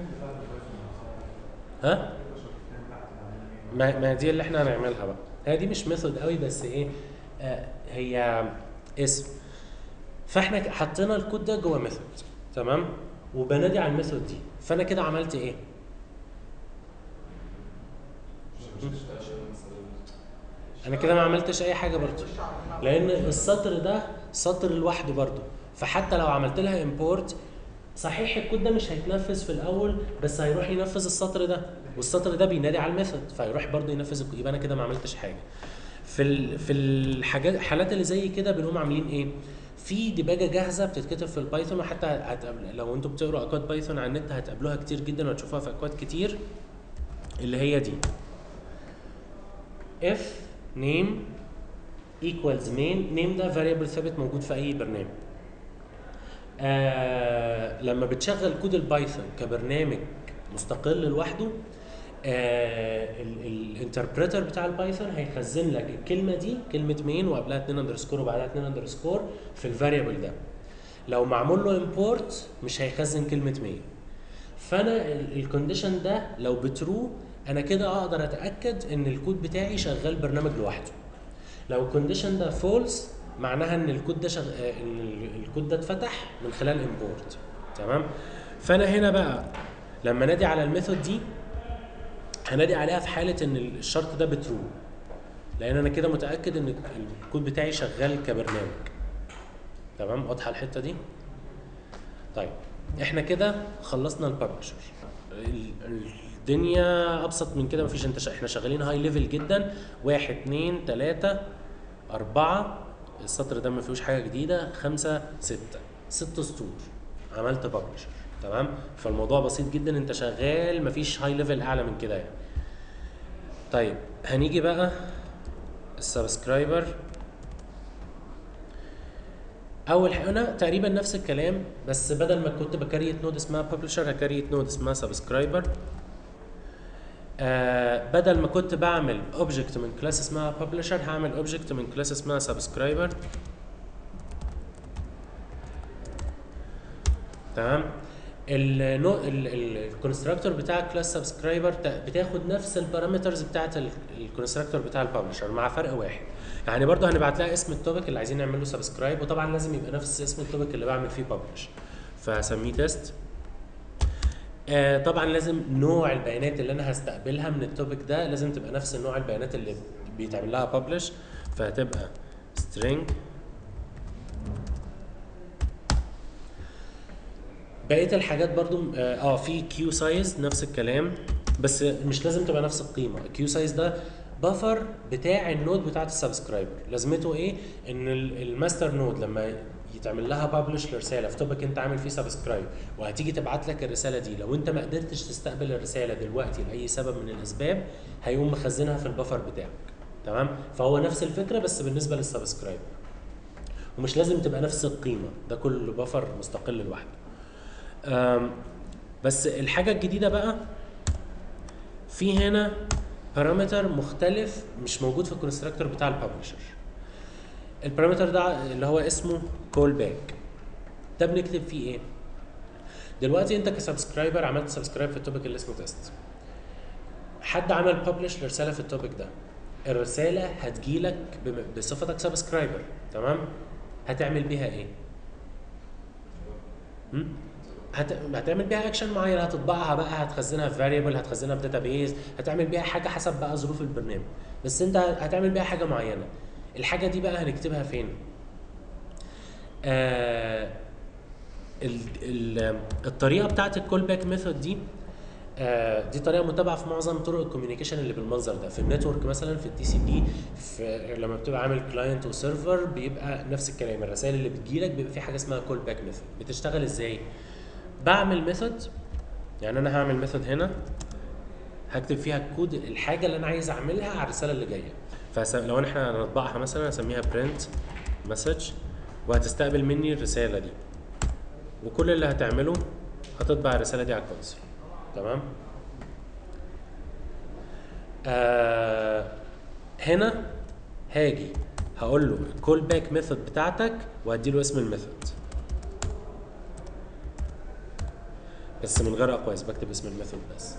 ها ما ما دي اللي احنا هنعملها بقى هي دي مش ميثود قوي بس ايه آه هي اسم فاحنا ك- حطينا الكود ده جوه ميثود تمام وبنادي على الميثود دي فانا كده عملت ايه انا كده ما عملتش اي حاجه برضه لان السطر ده سطر لوحده برضه فحتى لو عملت لها امبورت صحيح الكود ده مش هيتنفذ في الاول بس هيروح ينفذ السطر ده والسطر ده بينادي على الميثود فيروح برضه ينفذ الكود يبقى انا كده ما عملتش حاجه في ال في الحاجات الحالات اللي زي كده بنقوم عاملين ايه في ديباجه جاهزه بتتكتب في البايثون وحتى هتقابل لو انتم بتقروا اكواد بايثون على النت هتقابلوها كتير جدا وهتشوفوها في اكواد كتير اللي هي دي if name equals main name ده variable ثابت موجود في اي برنامج آه لما بتشغل كود البايثون كبرنامج مستقل لوحده آه الانتربريتر بتاع البايثون هيخزن لك الكلمه دي كلمه مين وقبلها 2 اندرسكور وبعدها 2 اندرسكور في الفاريبل ده لو معمول له امبورت مش هيخزن كلمه مين فانا الكونديشن ده لو بترو انا كده اقدر اتاكد ان الكود بتاعي شغال برنامج لوحده لو الكونديشن ده فولس معناها ان الكود ده شغ... آه، ان ال- الكود ده اتفتح من خلال امبورت تمام فانا هنا بقى لما نادي على الميثود دي هنادي عليها في حاله ان الشرط ده بترو لان انا كده متاكد ان الكود بتاعي شغال كبرنامج تمام واضحه الحته دي طيب احنا كده خلصنا الببلشر الدنيا ابسط من كده مفيش انت شا... احنا شغالين هاي ليفل جدا واحد اتنين تلاته اربعه السطر ده ما فيهوش حاجه جديده خمسه سته ست سطور عملت ببلشر تمام فالموضوع بسيط جدا انت شغال مفيش هاي ليفل اعلى من كده يعني طيب هنيجي بقى السبسكرايبر اول حاجه انا تقريبا نفس الكلام بس بدل ما كنت بكريت نود اسمها ببلشر هكريت نود اسمها سبسكرايبر آه بدل ما كنت بعمل اوبجكت من كلاس اسمها ببلشر هعمل اوبجكت من كلاس اسمها سبسكرايبر تمام الكونستراكتور بتاع كلاس سبسكرايبر بتاخد نفس البارامترز بتاعت الكونستراكتور بتاع الببلشر مع فرق واحد يعني برضه هنبعت لها اسم التوبيك اللي عايزين نعمل له سبسكرايب وطبعا لازم يبقى نفس اسم التوبيك اللي بعمل فيه ببلش فهسميه تيست آه طبعا لازم نوع البيانات اللي انا هستقبلها من التوبيك ده لازم تبقى نفس نوع البيانات اللي بيتعمل لها ببلش فهتبقى string بقيه الحاجات برضو اه آه، في كيو سايز نفس الكلام بس مش لازم تبقى نفس القيمه الكيو سايز ده بفر بتاع النود بتاعت السبسكرايبر لازمته ايه ان ال- الماستر نود لما يتعمل لها ببلش لرساله في توبك انت عامل فيه سبسكرايب وهتيجي تبعت لك الرساله دي لو انت ما قدرتش تستقبل الرساله دلوقتي لاي سبب من الاسباب هيقوم مخزنها في البفر بتاعك تمام فهو نفس الفكره بس بالنسبه للسبسكرايبر ومش لازم تبقى نفس القيمه ده كل بفر مستقل لوحده أم، بس الحاجه الجديده بقى في هنا بارامتر مختلف مش موجود في الكونستراكتور بتاع الببلشر البارامتر ده اللي هو اسمه كول باك ده بنكتب فيه ايه دلوقتي انت كسبسكرايبر عملت سبسكرايب في التوبيك اللي اسمه تيست حد عمل ببلش لرساله في التوبيك ده الرساله هتجيلك بم- بصفتك سبسكرايبر تمام هتعمل بيها ايه هم؟ هت... هتعمل بيها اكشن معين هتطبعها بقى هتخزنها في فاريبل هتخزنها في داتابيز هتعمل بيها حاجه حسب بقى ظروف البرنامج بس انت هتعمل بيها حاجه معينه الحاجه دي بقى هنكتبها فين آه ال... ال... الطريقه بتاعت الكول باك ميثود دي آه دي طريقه متبعه في معظم طرق الكوميونيكيشن اللي بالمنظر ده في النتورك مثلا في التي سي بي في لما بتبقى عامل كلاينت وسيرفر بيبقى نفس الكلام الرسائل اللي بتجيلك بيبقى في حاجه اسمها كول باك ميثود بتشتغل ازاي بعمل ميثود يعني انا هعمل ميثود هنا هكتب فيها الكود الحاجه اللي انا عايز اعملها على الرساله اللي جايه فلو احنا هنطبعها مثلا هسميها print message وهتستقبل مني الرساله دي وكل اللي هتعمله هتطبع الرساله دي على الكونسول تمام آه هنا هاجي هقول له الكول باك ميثود بتاعتك وهدي له اسم الميثود بس من غير اقواس بكتب اسم الميثود بس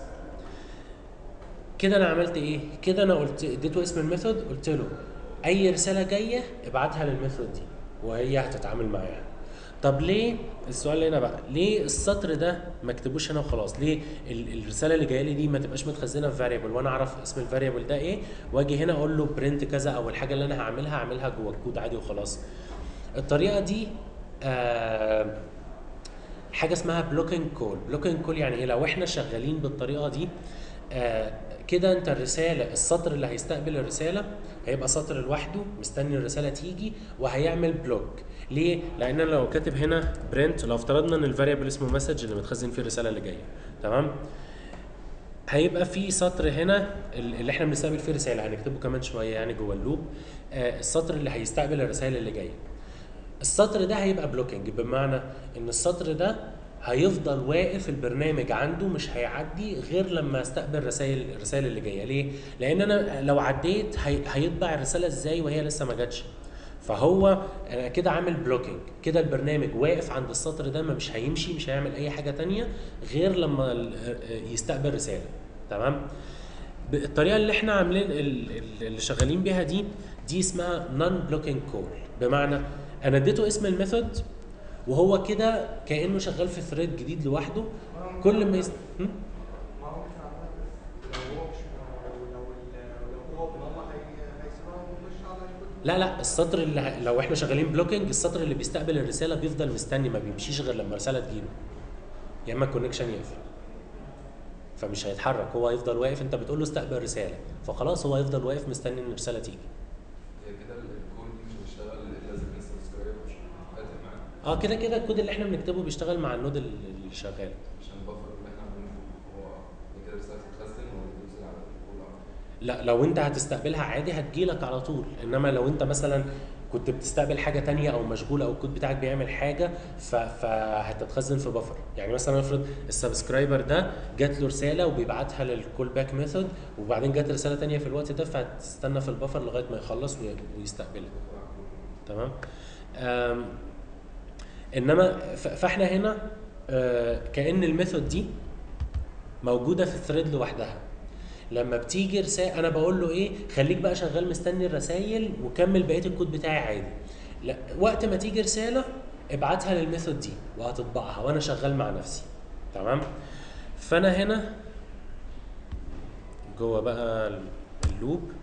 كده انا عملت ايه كده انا قلت اديته اسم الميثود قلت له اي رساله جايه ابعتها للميثود دي وهي هتتعامل معاها طب ليه السؤال اللي هنا بقى ليه السطر ده ما اكتبوش هنا وخلاص ليه ال- الرساله اللي جايه لي دي ما تبقاش متخزنه في فاريبل وانا اعرف اسم الفاريبل ده ايه واجي هنا اقول له برنت كذا او الحاجه اللي انا هعملها اعملها جوه الكود عادي وخلاص الطريقه دي آه حاجه اسمها بلوكينج كول بلوكينج كول يعني ايه لو احنا شغالين بالطريقه دي آه كده انت الرساله السطر اللي هيستقبل الرساله هيبقى سطر لوحده مستني الرساله تيجي وهيعمل بلوك ليه لان انا لو كاتب هنا برنت لو افترضنا ان الفاريبل اسمه مسج اللي متخزن فيه الرساله اللي جايه تمام هيبقى في سطر هنا اللي احنا بنستقبل فيه رساله هنكتبه كمان شويه يعني جوه اللوب آه السطر اللي هيستقبل الرسائل اللي جايه السطر ده هيبقى بلوكينج بمعنى ان السطر ده هيفضل واقف البرنامج عنده مش هيعدي غير لما استقبل رسائل الرسائل اللي جايه ليه لان انا لو عديت هي هيطبع الرساله ازاي وهي لسه ما جاتش فهو أنا كده عامل بلوكينج كده البرنامج واقف عند السطر ده ما مش هيمشي مش هيعمل اي حاجه تانية غير لما ال- يستقبل رساله تمام ب- الطريقه اللي احنا عاملين ال- ال- اللي شغالين بيها دي دي اسمها نون بلوكينج كول بمعنى انا اديته اسم الميثود وهو كده كانه شغال في ثريد جديد لوحده كل ما يست... هم؟ ما هو مش عارف لو هو مش لو لو ال- لو هو بنوع هي- هيسيبها ومش على الكود. لا لا السطر اللي ه- لو احنا شغالين بلوكينج السطر اللي بيستقبل الرساله بيفضل مستني ما بيمشيش غير لما الرساله تجيله يا اما الكونكشن يقفل فمش هيتحرك هو هيفضل واقف انت بتقول له استقبل رساله فخلاص هو هيفضل واقف مستني ان الرساله تيجي هي كده الكود دي مش بتشتغل لازم لسه سبسكرايب عشان فاتح معاه اه كده كده الكود اللي احنا بنكتبه بيشتغل مع النود اللي اللي شغال عشان البفر اللي احنا عاملينه هو هي كده رسالة تتخزن وتنزل على الكود على طول. لا لو انت هتستقبلها عادي هتجيلك على طول انما لو انت مثلا كنت بتستقبل حاجه تانية او مشغول او الكود بتاعك بيعمل حاجه ف... فهتتخزن في بفر يعني مثلا افرض السبسكرايبر ده جات له رساله وبيبعتها للكول باك ميثود وبعدين جات رساله تانية في الوقت ده فهتستنى في البفر لغايه ما يخلص وي- ويستقبلها تمام آم، انما ف- فاحنا هنا آه، كان الميثود دي موجوده في الثريد لوحدها لما بتيجي رسالة انا بقول له ايه خليك بقى شغال مستني الرسايل وكمل بقيه الكود بتاعي عادي لا وقت ما تيجي رساله ابعتها للميثود دي وهتطبعها وانا شغال مع نفسي تمام فانا هنا جوه بقى اللوب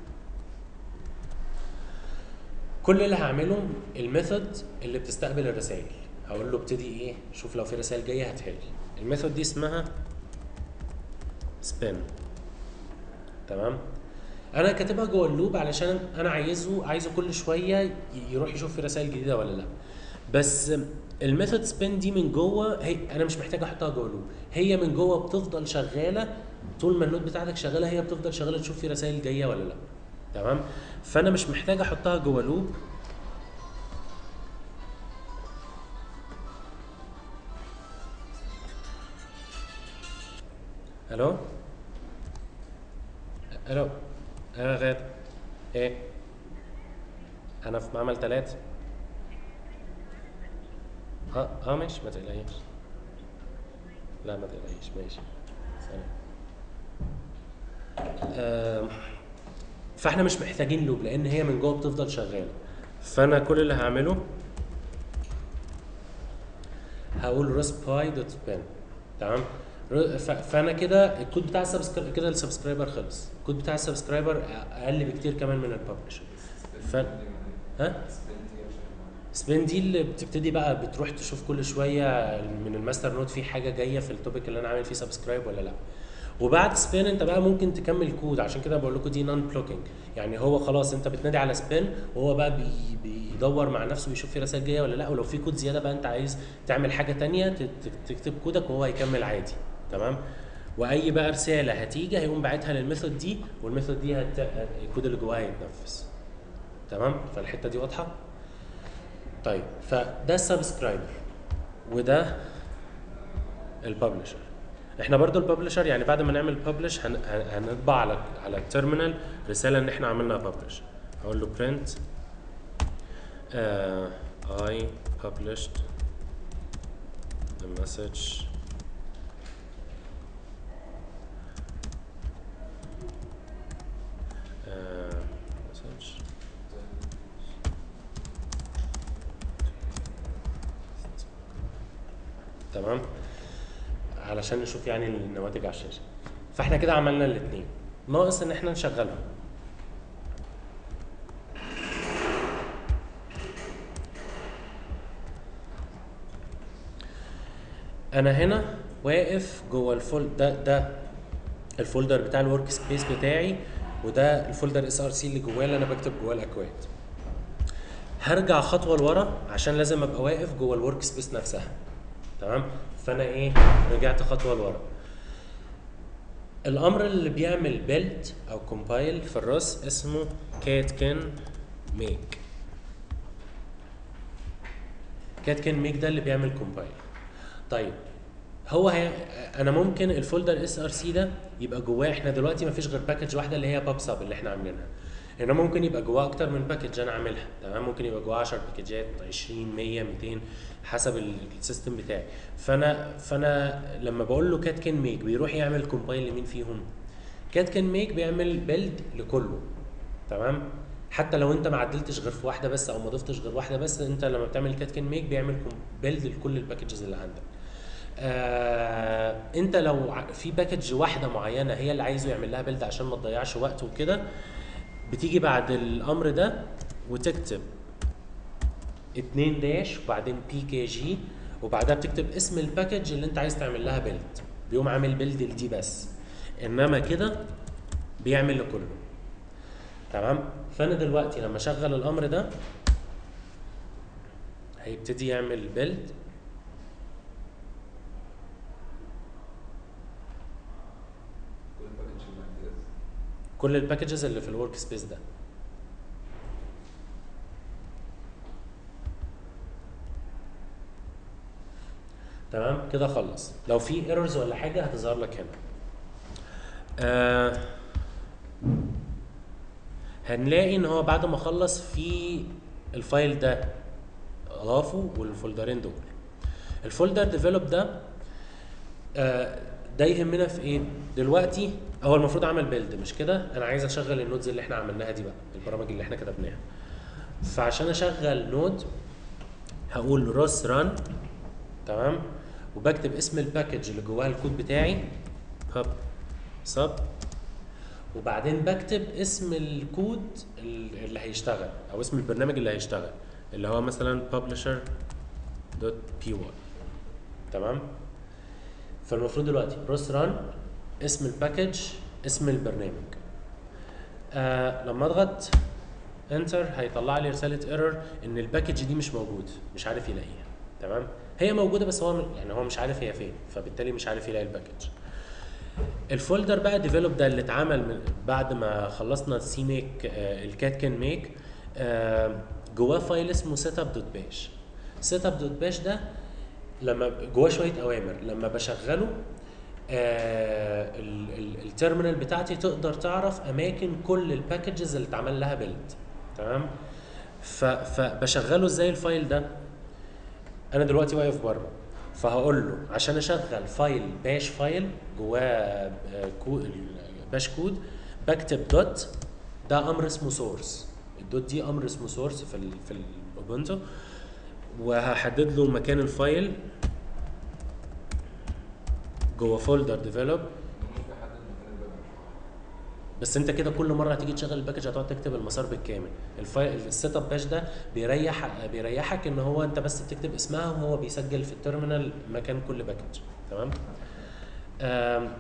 كل اللي هعمله الميثود اللي بتستقبل الرسائل هقول له ابتدي ايه شوف لو في رسائل جايه هاتها لي الميثود دي اسمها سبين تمام انا كاتبها جوه اللوب علشان انا عايزه عايزه كل شويه ي- يروح يشوف في رسائل جديده ولا لا بس الميثود سبين دي من جوه هي انا مش محتاج احطها جوه اللوب هي من جوه بتفضل شغاله طول ما النود بتاعتك شغاله هي بتفضل شغاله تشوف في رسائل جايه ولا لا تمام فانا مش محتاج احطها جوه لوب الو الو انا غاد ايه انا في معمل ثلاثة اه اه ماشي ما تقلقيش لا ما تقلقيش ماشي سلام آم، فاحنا مش محتاجين لوب لان هي من جوه بتفضل شغاله فانا كل اللي هعمله هقول ريسباي دوت سبين تمام ر- ف- فانا كده الكود بتاع السبسكرايبر كده السبسكرايبر خلص الكود بتاع السبسكرايبر اقل بكتير كمان من الببلشر ف- ها سبين دي اللي بتبتدي بقى بتروح تشوف كل شويه من الماستر نود في حاجه جايه في التوبيك اللي انا عامل فيه سبسكرايب ولا لا وبعد سبين انت بقى ممكن تكمل كود عشان كده بقول لكم دي نون بلوكينج يعني هو خلاص انت بتنادي على سبين وهو بقى بي بيدور مع نفسه بيشوف في رسائل جايه ولا لا ولو في كود زياده بقى انت عايز تعمل حاجه تانية ت- ت- تكتب كودك وهو هيكمل عادي تمام واي بقى رساله هتيجي هيقوم باعتها للميثود دي والميثود دي هت... الكود اللي جواها هيتنفذ تمام فالحته دي واضحه طيب فده السبسكرايبر وده الببلشر احنا برضو الببلشر يعني بعد ما نعمل ببلش هن... هن- هنطبع على على التيرمينال رساله ان احنا عملنا ببلش هقول له print uh, I published the message uh, message تمام علشان نشوف يعني النواتج على الشاشه فاحنا كده عملنا الاثنين ناقص ان احنا نشغلهم انا هنا واقف جوه الفول ده ده الفولدر بتاع الورك سبيس بتاعي وده الفولدر اس ار سي اللي جواه اللي انا بكتب جواه الاكواد هرجع خطوه لورا عشان لازم ابقى واقف جوه الورك سبيس نفسها تمام فانا ايه رجعت خطوه لورا الامر اللي بيعمل بيلد او كومبايل في الراس اسمه كات كان ميك كات كان ميك ده اللي بيعمل كومبايل طيب هو هي انا ممكن الفولدر اس ار سي ده يبقى جواه احنا دلوقتي ما فيش غير باكج واحده اللي هي باب ساب اللي احنا عاملينها هنا ممكن يبقى جواه اكتر من باكج انا عاملها تمام ممكن يبقى جواه 10 باكجات 20 100 200 حسب ال- السيستم بتاعي فانا فانا لما بقول له كات كان ميك بيروح يعمل كومبايل لمين فيهم كات كان ميك بيعمل بيلد لكله تمام حتى لو انت ما عدلتش غير في واحده بس او ما ضفتش غير واحده بس انت لما بتعمل كات كان ميك بيعمل بيلد لكل الباكجز اللي عندك آه انت لو ع- في باكج واحده معينه هي اللي عايزه يعمل لها بيلد عشان ما تضيعش وقت وكده بتيجي بعد الامر ده وتكتب 2 داش وبعدين بي كي جي وبعدها بتكتب اسم الباكج اللي انت عايز تعمل لها بيلد بيقوم عامل بيلد لدي بس انما كده بيعمل لكله تمام فانا دلوقتي لما اشغل الامر ده هيبتدي يعمل بيلد كل باكج اللي عندي كل الباكجز اللي في الورك سبيس ده تمام كده خلص لو في ايرورز ولا حاجه هتظهر لك هنا آه هنلاقي ان هو بعد ما خلص في الفايل ده اضافه والفولدرين دول الفولدر ديفلوب ده آه، ده يهمنا في ايه؟ دلوقتي هو المفروض اعمل بيلد مش كده؟ انا عايز اشغل النودز اللي احنا عملناها دي بقى البرامج اللي احنا كتبناها. فعشان اشغل نود هقول روس ران تمام؟ وبكتب اسم الباكج اللي جواها الكود بتاعي pub sub وبعدين بكتب اسم الكود ال- اللي هيشتغل او اسم البرنامج اللي هيشتغل اللي هو مثلا publisher.py تمام؟ فالمفروض دلوقتي بروس ران اسم الباكج اسم البرنامج آه لما اضغط انتر هيطلع لي رساله ايرور ان الباكج دي مش موجود مش عارف يلاقيها تمام هي موجوده بس هو يعني هو مش عارف هي فين فبالتالي مش عارف يلاقي الباكج الفولدر بقى ديفلوب ده اللي اتعمل من بعد ما خلصنا سي ميك آه الكات كان ميك آه جواه فايل اسمه سيت اب دوت باش سيت اب دوت باش ده لما جواه شويه اوامر لما بشغله آه ال- ال- التيرمينال بتاعتي تقدر تعرف اماكن كل الباكجز اللي اتعمل لها بيلد تمام ف- فبشغله ازاي الفايل ده انا دلوقتي واقف بره فهقول له عشان اشغل فايل باش فايل جواه آه، كو- باش كود بكتب دوت ده امر اسمه سورس الدوت دي امر اسمه سورس في ال في الاوبونتو وهحدد له مكان الفايل جوه فولدر ديفلوب ممكن احدد مكان الباكج بس انت كده كل مره هتيجي تشغل الباكج هتقعد تكتب المسار بالكامل الفايل السيت اب باش ده بيريح بيريحك ان هو انت بس بتكتب اسمها وهو بيسجل في التيرمينال مكان كل باكج تمام آم،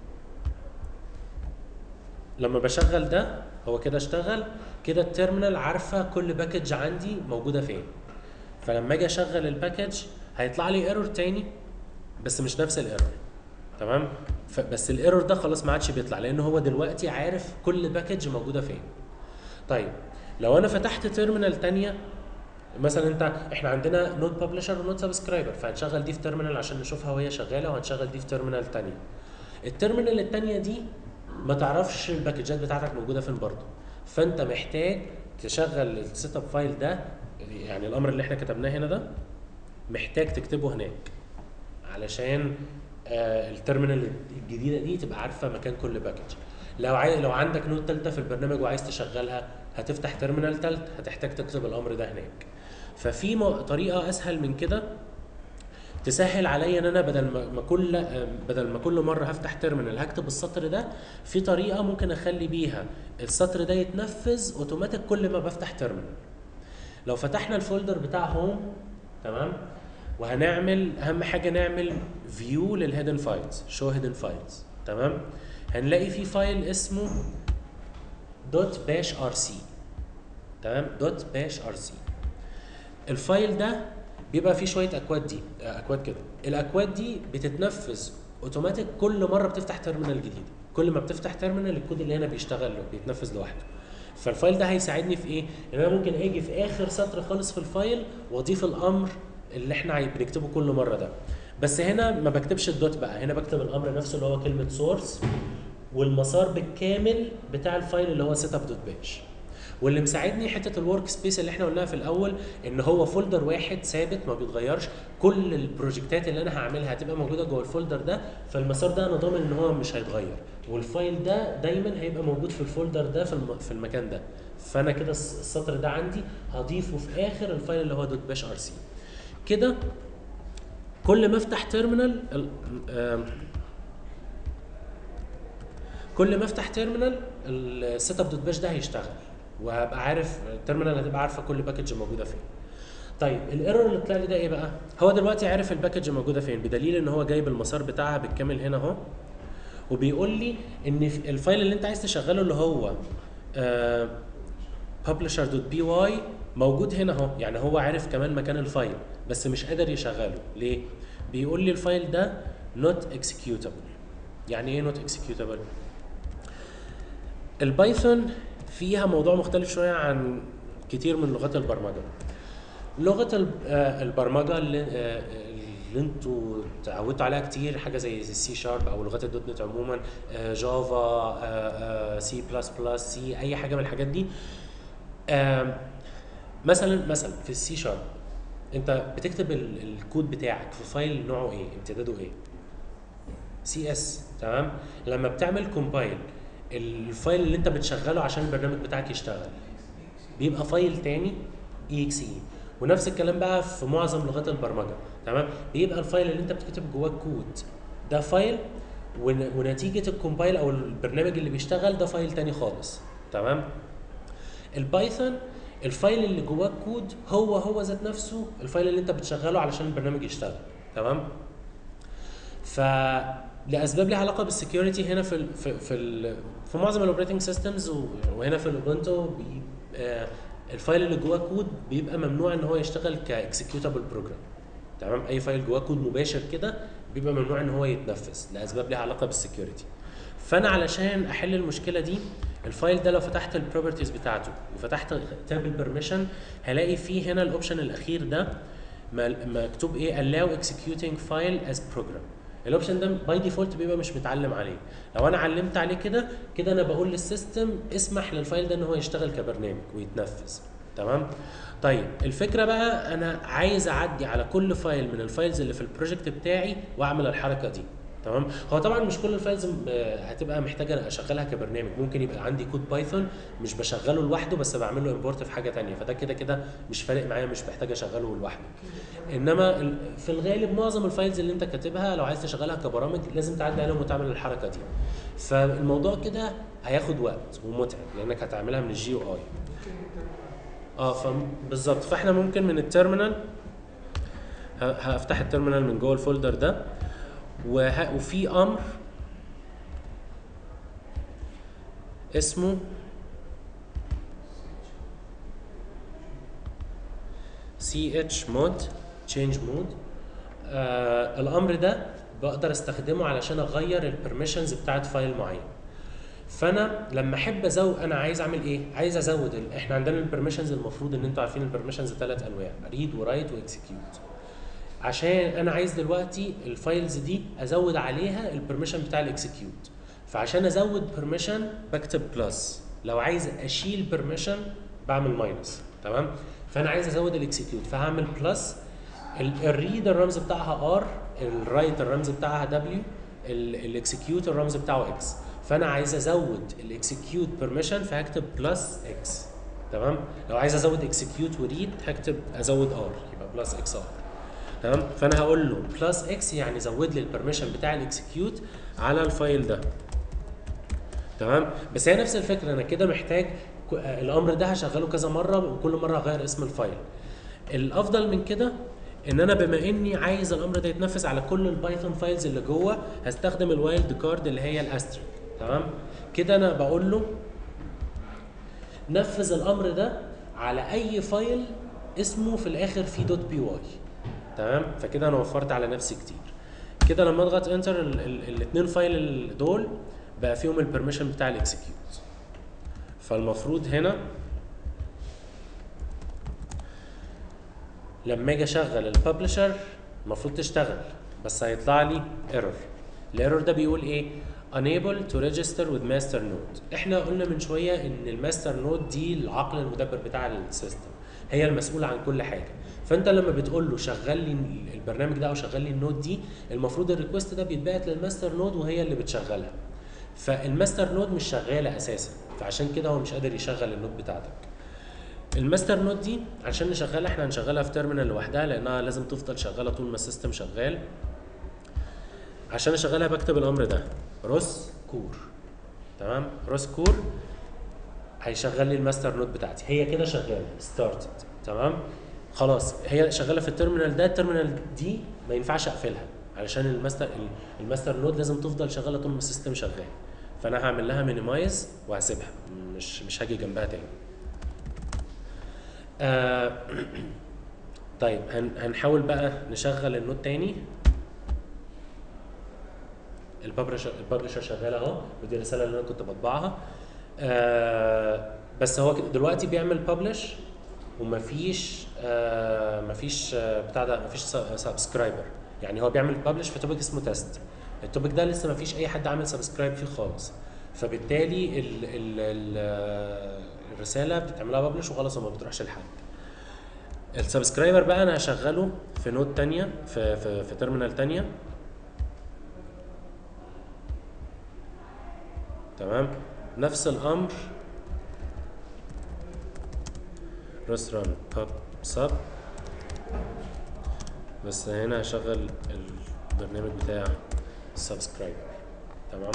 لما بشغل ده هو كده اشتغل كده التيرمينال عارفه كل باكج عندي موجوده فين فلما اجي اشغل الباكج هيطلع لي ايرور تاني بس مش نفس الايرور تمام ف- بس الايرور ده خلاص ما عادش بيطلع لان هو دلوقتي عارف كل باكج موجوده فين طيب لو انا فتحت تيرمينال تانية مثلا انت احنا عندنا نود ببلشر ونود سبسكرايبر فهنشغل دي في تيرمينال عشان نشوفها وهي شغاله وهنشغل دي في تيرمينال تانية التيرمينال التانية دي ما تعرفش الباكجات بتاعتك موجوده فين برضه فانت محتاج تشغل السيت اب فايل ده يعني الامر اللي احنا كتبناه هنا ده محتاج تكتبه هناك علشان آه التيرمينال الجديده دي تبقى عارفه مكان كل باكج لو عايز لو عندك نود ثالثه في البرنامج وعايز تشغلها هتفتح تيرمينال ثالث هتحتاج تكتب الامر ده هناك ففي م- طريقه اسهل من كده تسهل عليا ان انا بدل ما ما كل آه، بدل ما كل مره هفتح تيرمينال هكتب السطر ده في طريقه ممكن اخلي بيها السطر ده يتنفذ اوتوماتيك كل ما بفتح تيرمينال لو فتحنا الفولدر بتاع هوم تمام وهنعمل اهم حاجه نعمل فيو للهيدن فايلز شو هيدن فايلز تمام هنلاقي في فايل اسمه دوت باش ار سي تمام دوت باش ار سي الفايل ده بيبقى فيه شويه اكواد دي آه، اكواد كده الاكواد دي بتتنفذ اوتوماتيك كل مره بتفتح تيرمينال جديد كل ما بتفتح تيرمينال الكود اللي هنا بيشتغل بيتنفذ لوحده فالفايل ده هيساعدني في ايه ان انا ممكن اجي في اخر سطر خالص في الفايل واضيف الامر اللي احنا عاي- بنكتبه كل مره ده بس هنا ما بكتبش الدوت بقى هنا بكتب الامر نفسه اللي هو كلمه سورس والمسار بالكامل بتاع الفايل اللي هو سيت اب دوت باش واللي مساعدني حته الورك سبيس اللي احنا قلناها في الاول ان هو فولدر واحد ثابت ما بيتغيرش كل البروجكتات اللي انا هعملها هتبقى موجوده جوه الفولدر ده فالمسار ده انا ضامن ان هو مش هيتغير والفايل ده دايما هيبقى موجود في الفولدر ده في, الم... في المكان ده فانا كده الس- السطر ده عندي هضيفه في اخر الفايل اللي هو دوت باش ار سي كده كل ما افتح تيرمينال ال- آم، كل ما افتح تيرمينال السيت اب دوت باش ده هيشتغل وهبقى عارف التيرمينال هتبقى عارفه كل باكج موجوده فين طيب الايرور اللي طلع لي ده ايه بقى هو دلوقتي عارف الباكج موجوده فين بدليل ان هو جايب المسار بتاعها بالكامل هنا اهو وبيقول لي ان في- الفايل اللي انت عايز تشغله اللي هو آه publisher.py موجود هنا اهو يعني هو عارف كمان مكان الفايل بس مش قادر يشغله ليه بيقول لي الفايل ده not executable يعني ايه not executable البايثون فيها موضوع مختلف شويه عن كتير من لغات البرمجه لغه الب- آه، البرمجه اللي آه، اللي انتوا اتعودتوا عليها كتير حاجه زي السي شارب او لغات الدوت نت عموما آه، جافا سي بلس بلس سي اي حاجه من الحاجات دي آم، مثلا مثلا في السي شارب انت بتكتب ال- الكود بتاعك في فايل نوعه ايه امتداده ايه سي اس تمام لما بتعمل كومبايل الفايل اللي انت بتشغله عشان البرنامج بتاعك يشتغل بيبقى فايل تاني اي اكس اي ونفس الكلام بقى في معظم لغات البرمجه تمام بيبقى الفايل اللي انت بتكتب جواه الكود ده فايل ون- ونتيجه الكومبايل او البرنامج اللي بيشتغل ده فايل تاني خالص تمام البايثون الفايل اللي جواه الكود هو هو ذات نفسه الفايل اللي انت بتشغله علشان البرنامج يشتغل تمام ف لاسباب ليها علاقه بالسكيورتي هنا في ال في في, ال في معظم الاوبريتنج سيستمز وهنا في الاوبونتو بي- آه، الفايل اللي جواه كود بيبقى ممنوع ان هو يشتغل كاكسكيوتابل بروجرام تمام اي فايل جواه كود مباشر كده بيبقى ممنوع ان هو يتنفذ لاسباب ليها علاقه بالسكيورتي فانا علشان احل المشكله دي الفايل ده لو فتحت البروبرتيز بتاعته وفتحت تاب البرميشن هلاقي فيه هنا الاوبشن الاخير ده مل- مكتوب ايه allow executing file as program الاوبشن ده باي ديفولت بيبقى مش متعلم عليه لو انا علمت عليه كده كده انا بقول للسيستم اسمح للفايل ده ان هو يشتغل كبرنامج ويتنفذ تمام طيب الفكره بقى انا عايز اعدي على كل فايل من الفايلز اللي في البروجكت بتاعي واعمل الحركه دي تمام هو طبعا مش كل الفايلز آه، هتبقى محتاجه اشغلها كبرنامج ممكن يبقى عندي كود بايثون مش بشغله لوحده بس بعمل له امبورت في حاجه تانية فده كده كده مش فارق معايا مش محتاج اشغله لوحده انما ال- في الغالب معظم الفايلز اللي انت كاتبها لو عايز تشغلها كبرامج لازم تعدي عليهم وتعمل الحركه دي فالموضوع كده هياخد وقت ومتعب لانك هتعملها من الجي او اي اه فبالظبط فاحنا ممكن من التيرمينال ه- هفتح التيرمينال من جوه الفولدر ده وه... وفي امر اسمه ch mode change mode آه الامر ده بقدر استخدمه علشان اغير البرميشنز بتاعت فايل معين فانا لما احب ازود انا عايز اعمل ايه عايز ازود ال... احنا عندنا البرميشنز المفروض ان انتوا عارفين البرميشنز ثلاث انواع ريد ورايت واكسكيوت عشان انا عايز دلوقتي الفايلز دي ازود عليها البرميشن بتاع الاكسكيوت فعشان ازود بيرميشن بكتب بلس لو عايز اشيل بيرميشن بعمل ماينس تمام فانا عايز ازود الاكسكيوت فهعمل بلس الريد الرمز بتاعها ار الرايت الرمز بتاعها دبليو الاكسكيوت الرمز بتاعه اكس فانا عايز ازود الاكسكيوت بيرميشن فهكتب بلس اكس تمام لو عايز ازود اكسكيوت وريد هكتب ازود ار يبقى بلس اكس ار تمام فانا هقول له بلس اكس يعني زود لي البرميشن بتاع الاكسكيوت على الفايل ده تمام بس هي نفس الفكره انا كده محتاج ك- آه، الامر ده هشغله كذا مره وكل مره هغير اسم الفايل الافضل من كده ان انا بما اني عايز الامر ده يتنفذ على كل البايثون فايلز اللي جوه هستخدم الوايلد كارد اللي هي الاستريك تمام كده انا بقول له نفذ الامر ده على اي فايل اسمه في الاخر في دوت بي واي تمام فكده انا وفرت على نفسي كتير كده لما اضغط انتر الاثنين فايل دول بقى فيهم البرميشن بتاع الاكسكيوت فالمفروض هنا لما اجي اشغل الببلشر المفروض تشتغل بس هيطلع لي ايرور الايرور ده بيقول ايه unable to register with master node احنا قلنا من شويه ان الماستر نود دي العقل المدبر بتاع السيستم هي المسؤوله عن كل حاجه فانت لما بتقول له شغل لي البرنامج ده او شغل لي النود دي المفروض الريكوست ده بيتبعت للماستر نود وهي اللي بتشغلها فالماستر نود مش شغاله اساسا فعشان كده هو مش قادر يشغل النود بتاعتك الماستر نود دي عشان نشغلها احنا هنشغلها في تيرمينال لوحدها لانها لازم تفضل شغاله طول ما السيستم شغال عشان اشغلها بكتب الامر ده روس كور تمام روس كور هيشغل لي الماستر نود بتاعتي هي كده شغاله ستارتد تمام خلاص هي شغاله في التيرمينال ده التيرمينال دي ما ينفعش اقفلها علشان الماستر الماستر نود لازم تفضل شغاله طول ما السيستم شغال فانا هعمل لها مينيمايز وهسيبها مش مش هاجي جنبها تاني آه طيب هن هنحاول بقى نشغل النود تاني الببلشر الببلشر شغال اهو ودي الرساله اللي انا كنت بطبعها آه بس هو كده دلوقتي بيعمل ببلش ومفيش آه مفيش آه بتاع ده مفيش سبسكرايبر يعني هو بيعمل ببلش في توبيك اسمه تيست التوبيك ده لسه مفيش اي حد عامل سبسكرايب فيه خالص فبالتالي ال ال ال الرساله بتتعملها ببلش وخلاص وما بتروحش لحد السبسكرايبر بقى انا هشغله في نود تانية في في, في تيرمينال تانية تمام نفس الامر ريستوران باب سب بس هنا هشغل البرنامج بتاع السبسكرايبر تمام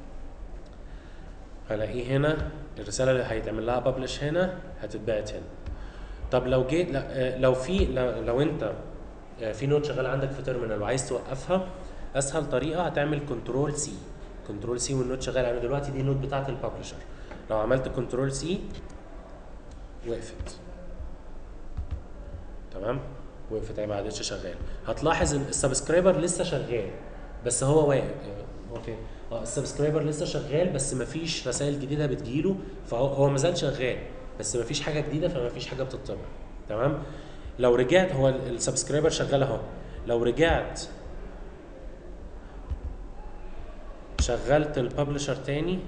هلاقيه هنا الرساله اللي هيتعمل لها ببلش هنا هتتبعت هنا طب لو جيت لو في لو, لو انت في نوت شغال عندك في تيرمينال وعايز توقفها اسهل طريقه هتعمل كنترول سي كنترول سي والنوت شغال يعني دلوقتي دي النوت بتاعت الببلشر لو عملت كنترول سي وقفت تمام وقفت هي ما عادتش شغال هتلاحظ ان السبسكرايبر لسه شغال بس هو واقف اوكي اه السبسكرايبر لسه شغال بس ما فيش رسائل جديده بتجيله فهو هو ما زال شغال بس ما فيش حاجه جديده فما فيش حاجه بتطبع تمام لو رجعت هو السبسكرايبر شغال اهو لو رجعت شغلت الببلشر تاني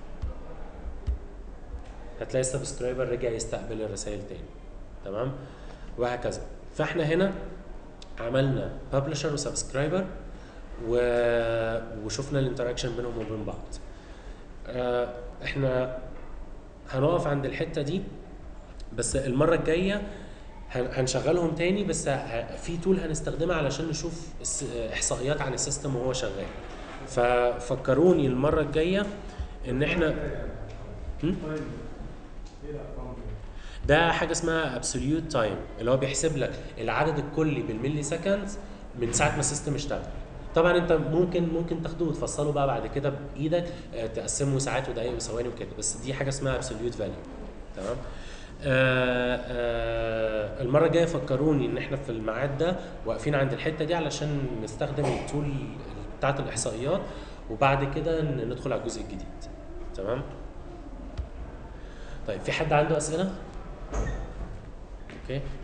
هتلاقي السبسكرايبر رجع يستقبل الرسائل تاني تمام وهكذا فاحنا هنا عملنا ببلشر وسبسكرايبر و... وشفنا الانتراكشن بينهم وبين بعض آه احنا هنقف عند الحته دي بس المره الجايه هنشغلهم تاني بس في تول هنستخدمها علشان نشوف احصائيات عن السيستم وهو شغال ففكروني المره الجايه ان احنا ده حاجه اسمها ابسوليوت تايم اللي هو بيحسب لك العدد الكلي بالملي سكند من ساعه ما السيستم اشتغل طبعا انت ممكن ممكن تاخده وتفصله بقى بعد كده بايدك تقسمه ساعات ودقائق وثواني وكده بس دي حاجه اسمها ابسوليوت فاليو تمام آه آه المره الجايه فكروني ان احنا في الميعاد ده واقفين عند الحته دي علشان نستخدم التول بتاعت الاحصائيات وبعد كده ندخل على الجزء الجديد تمام طيب في حد عنده اسئله اوكي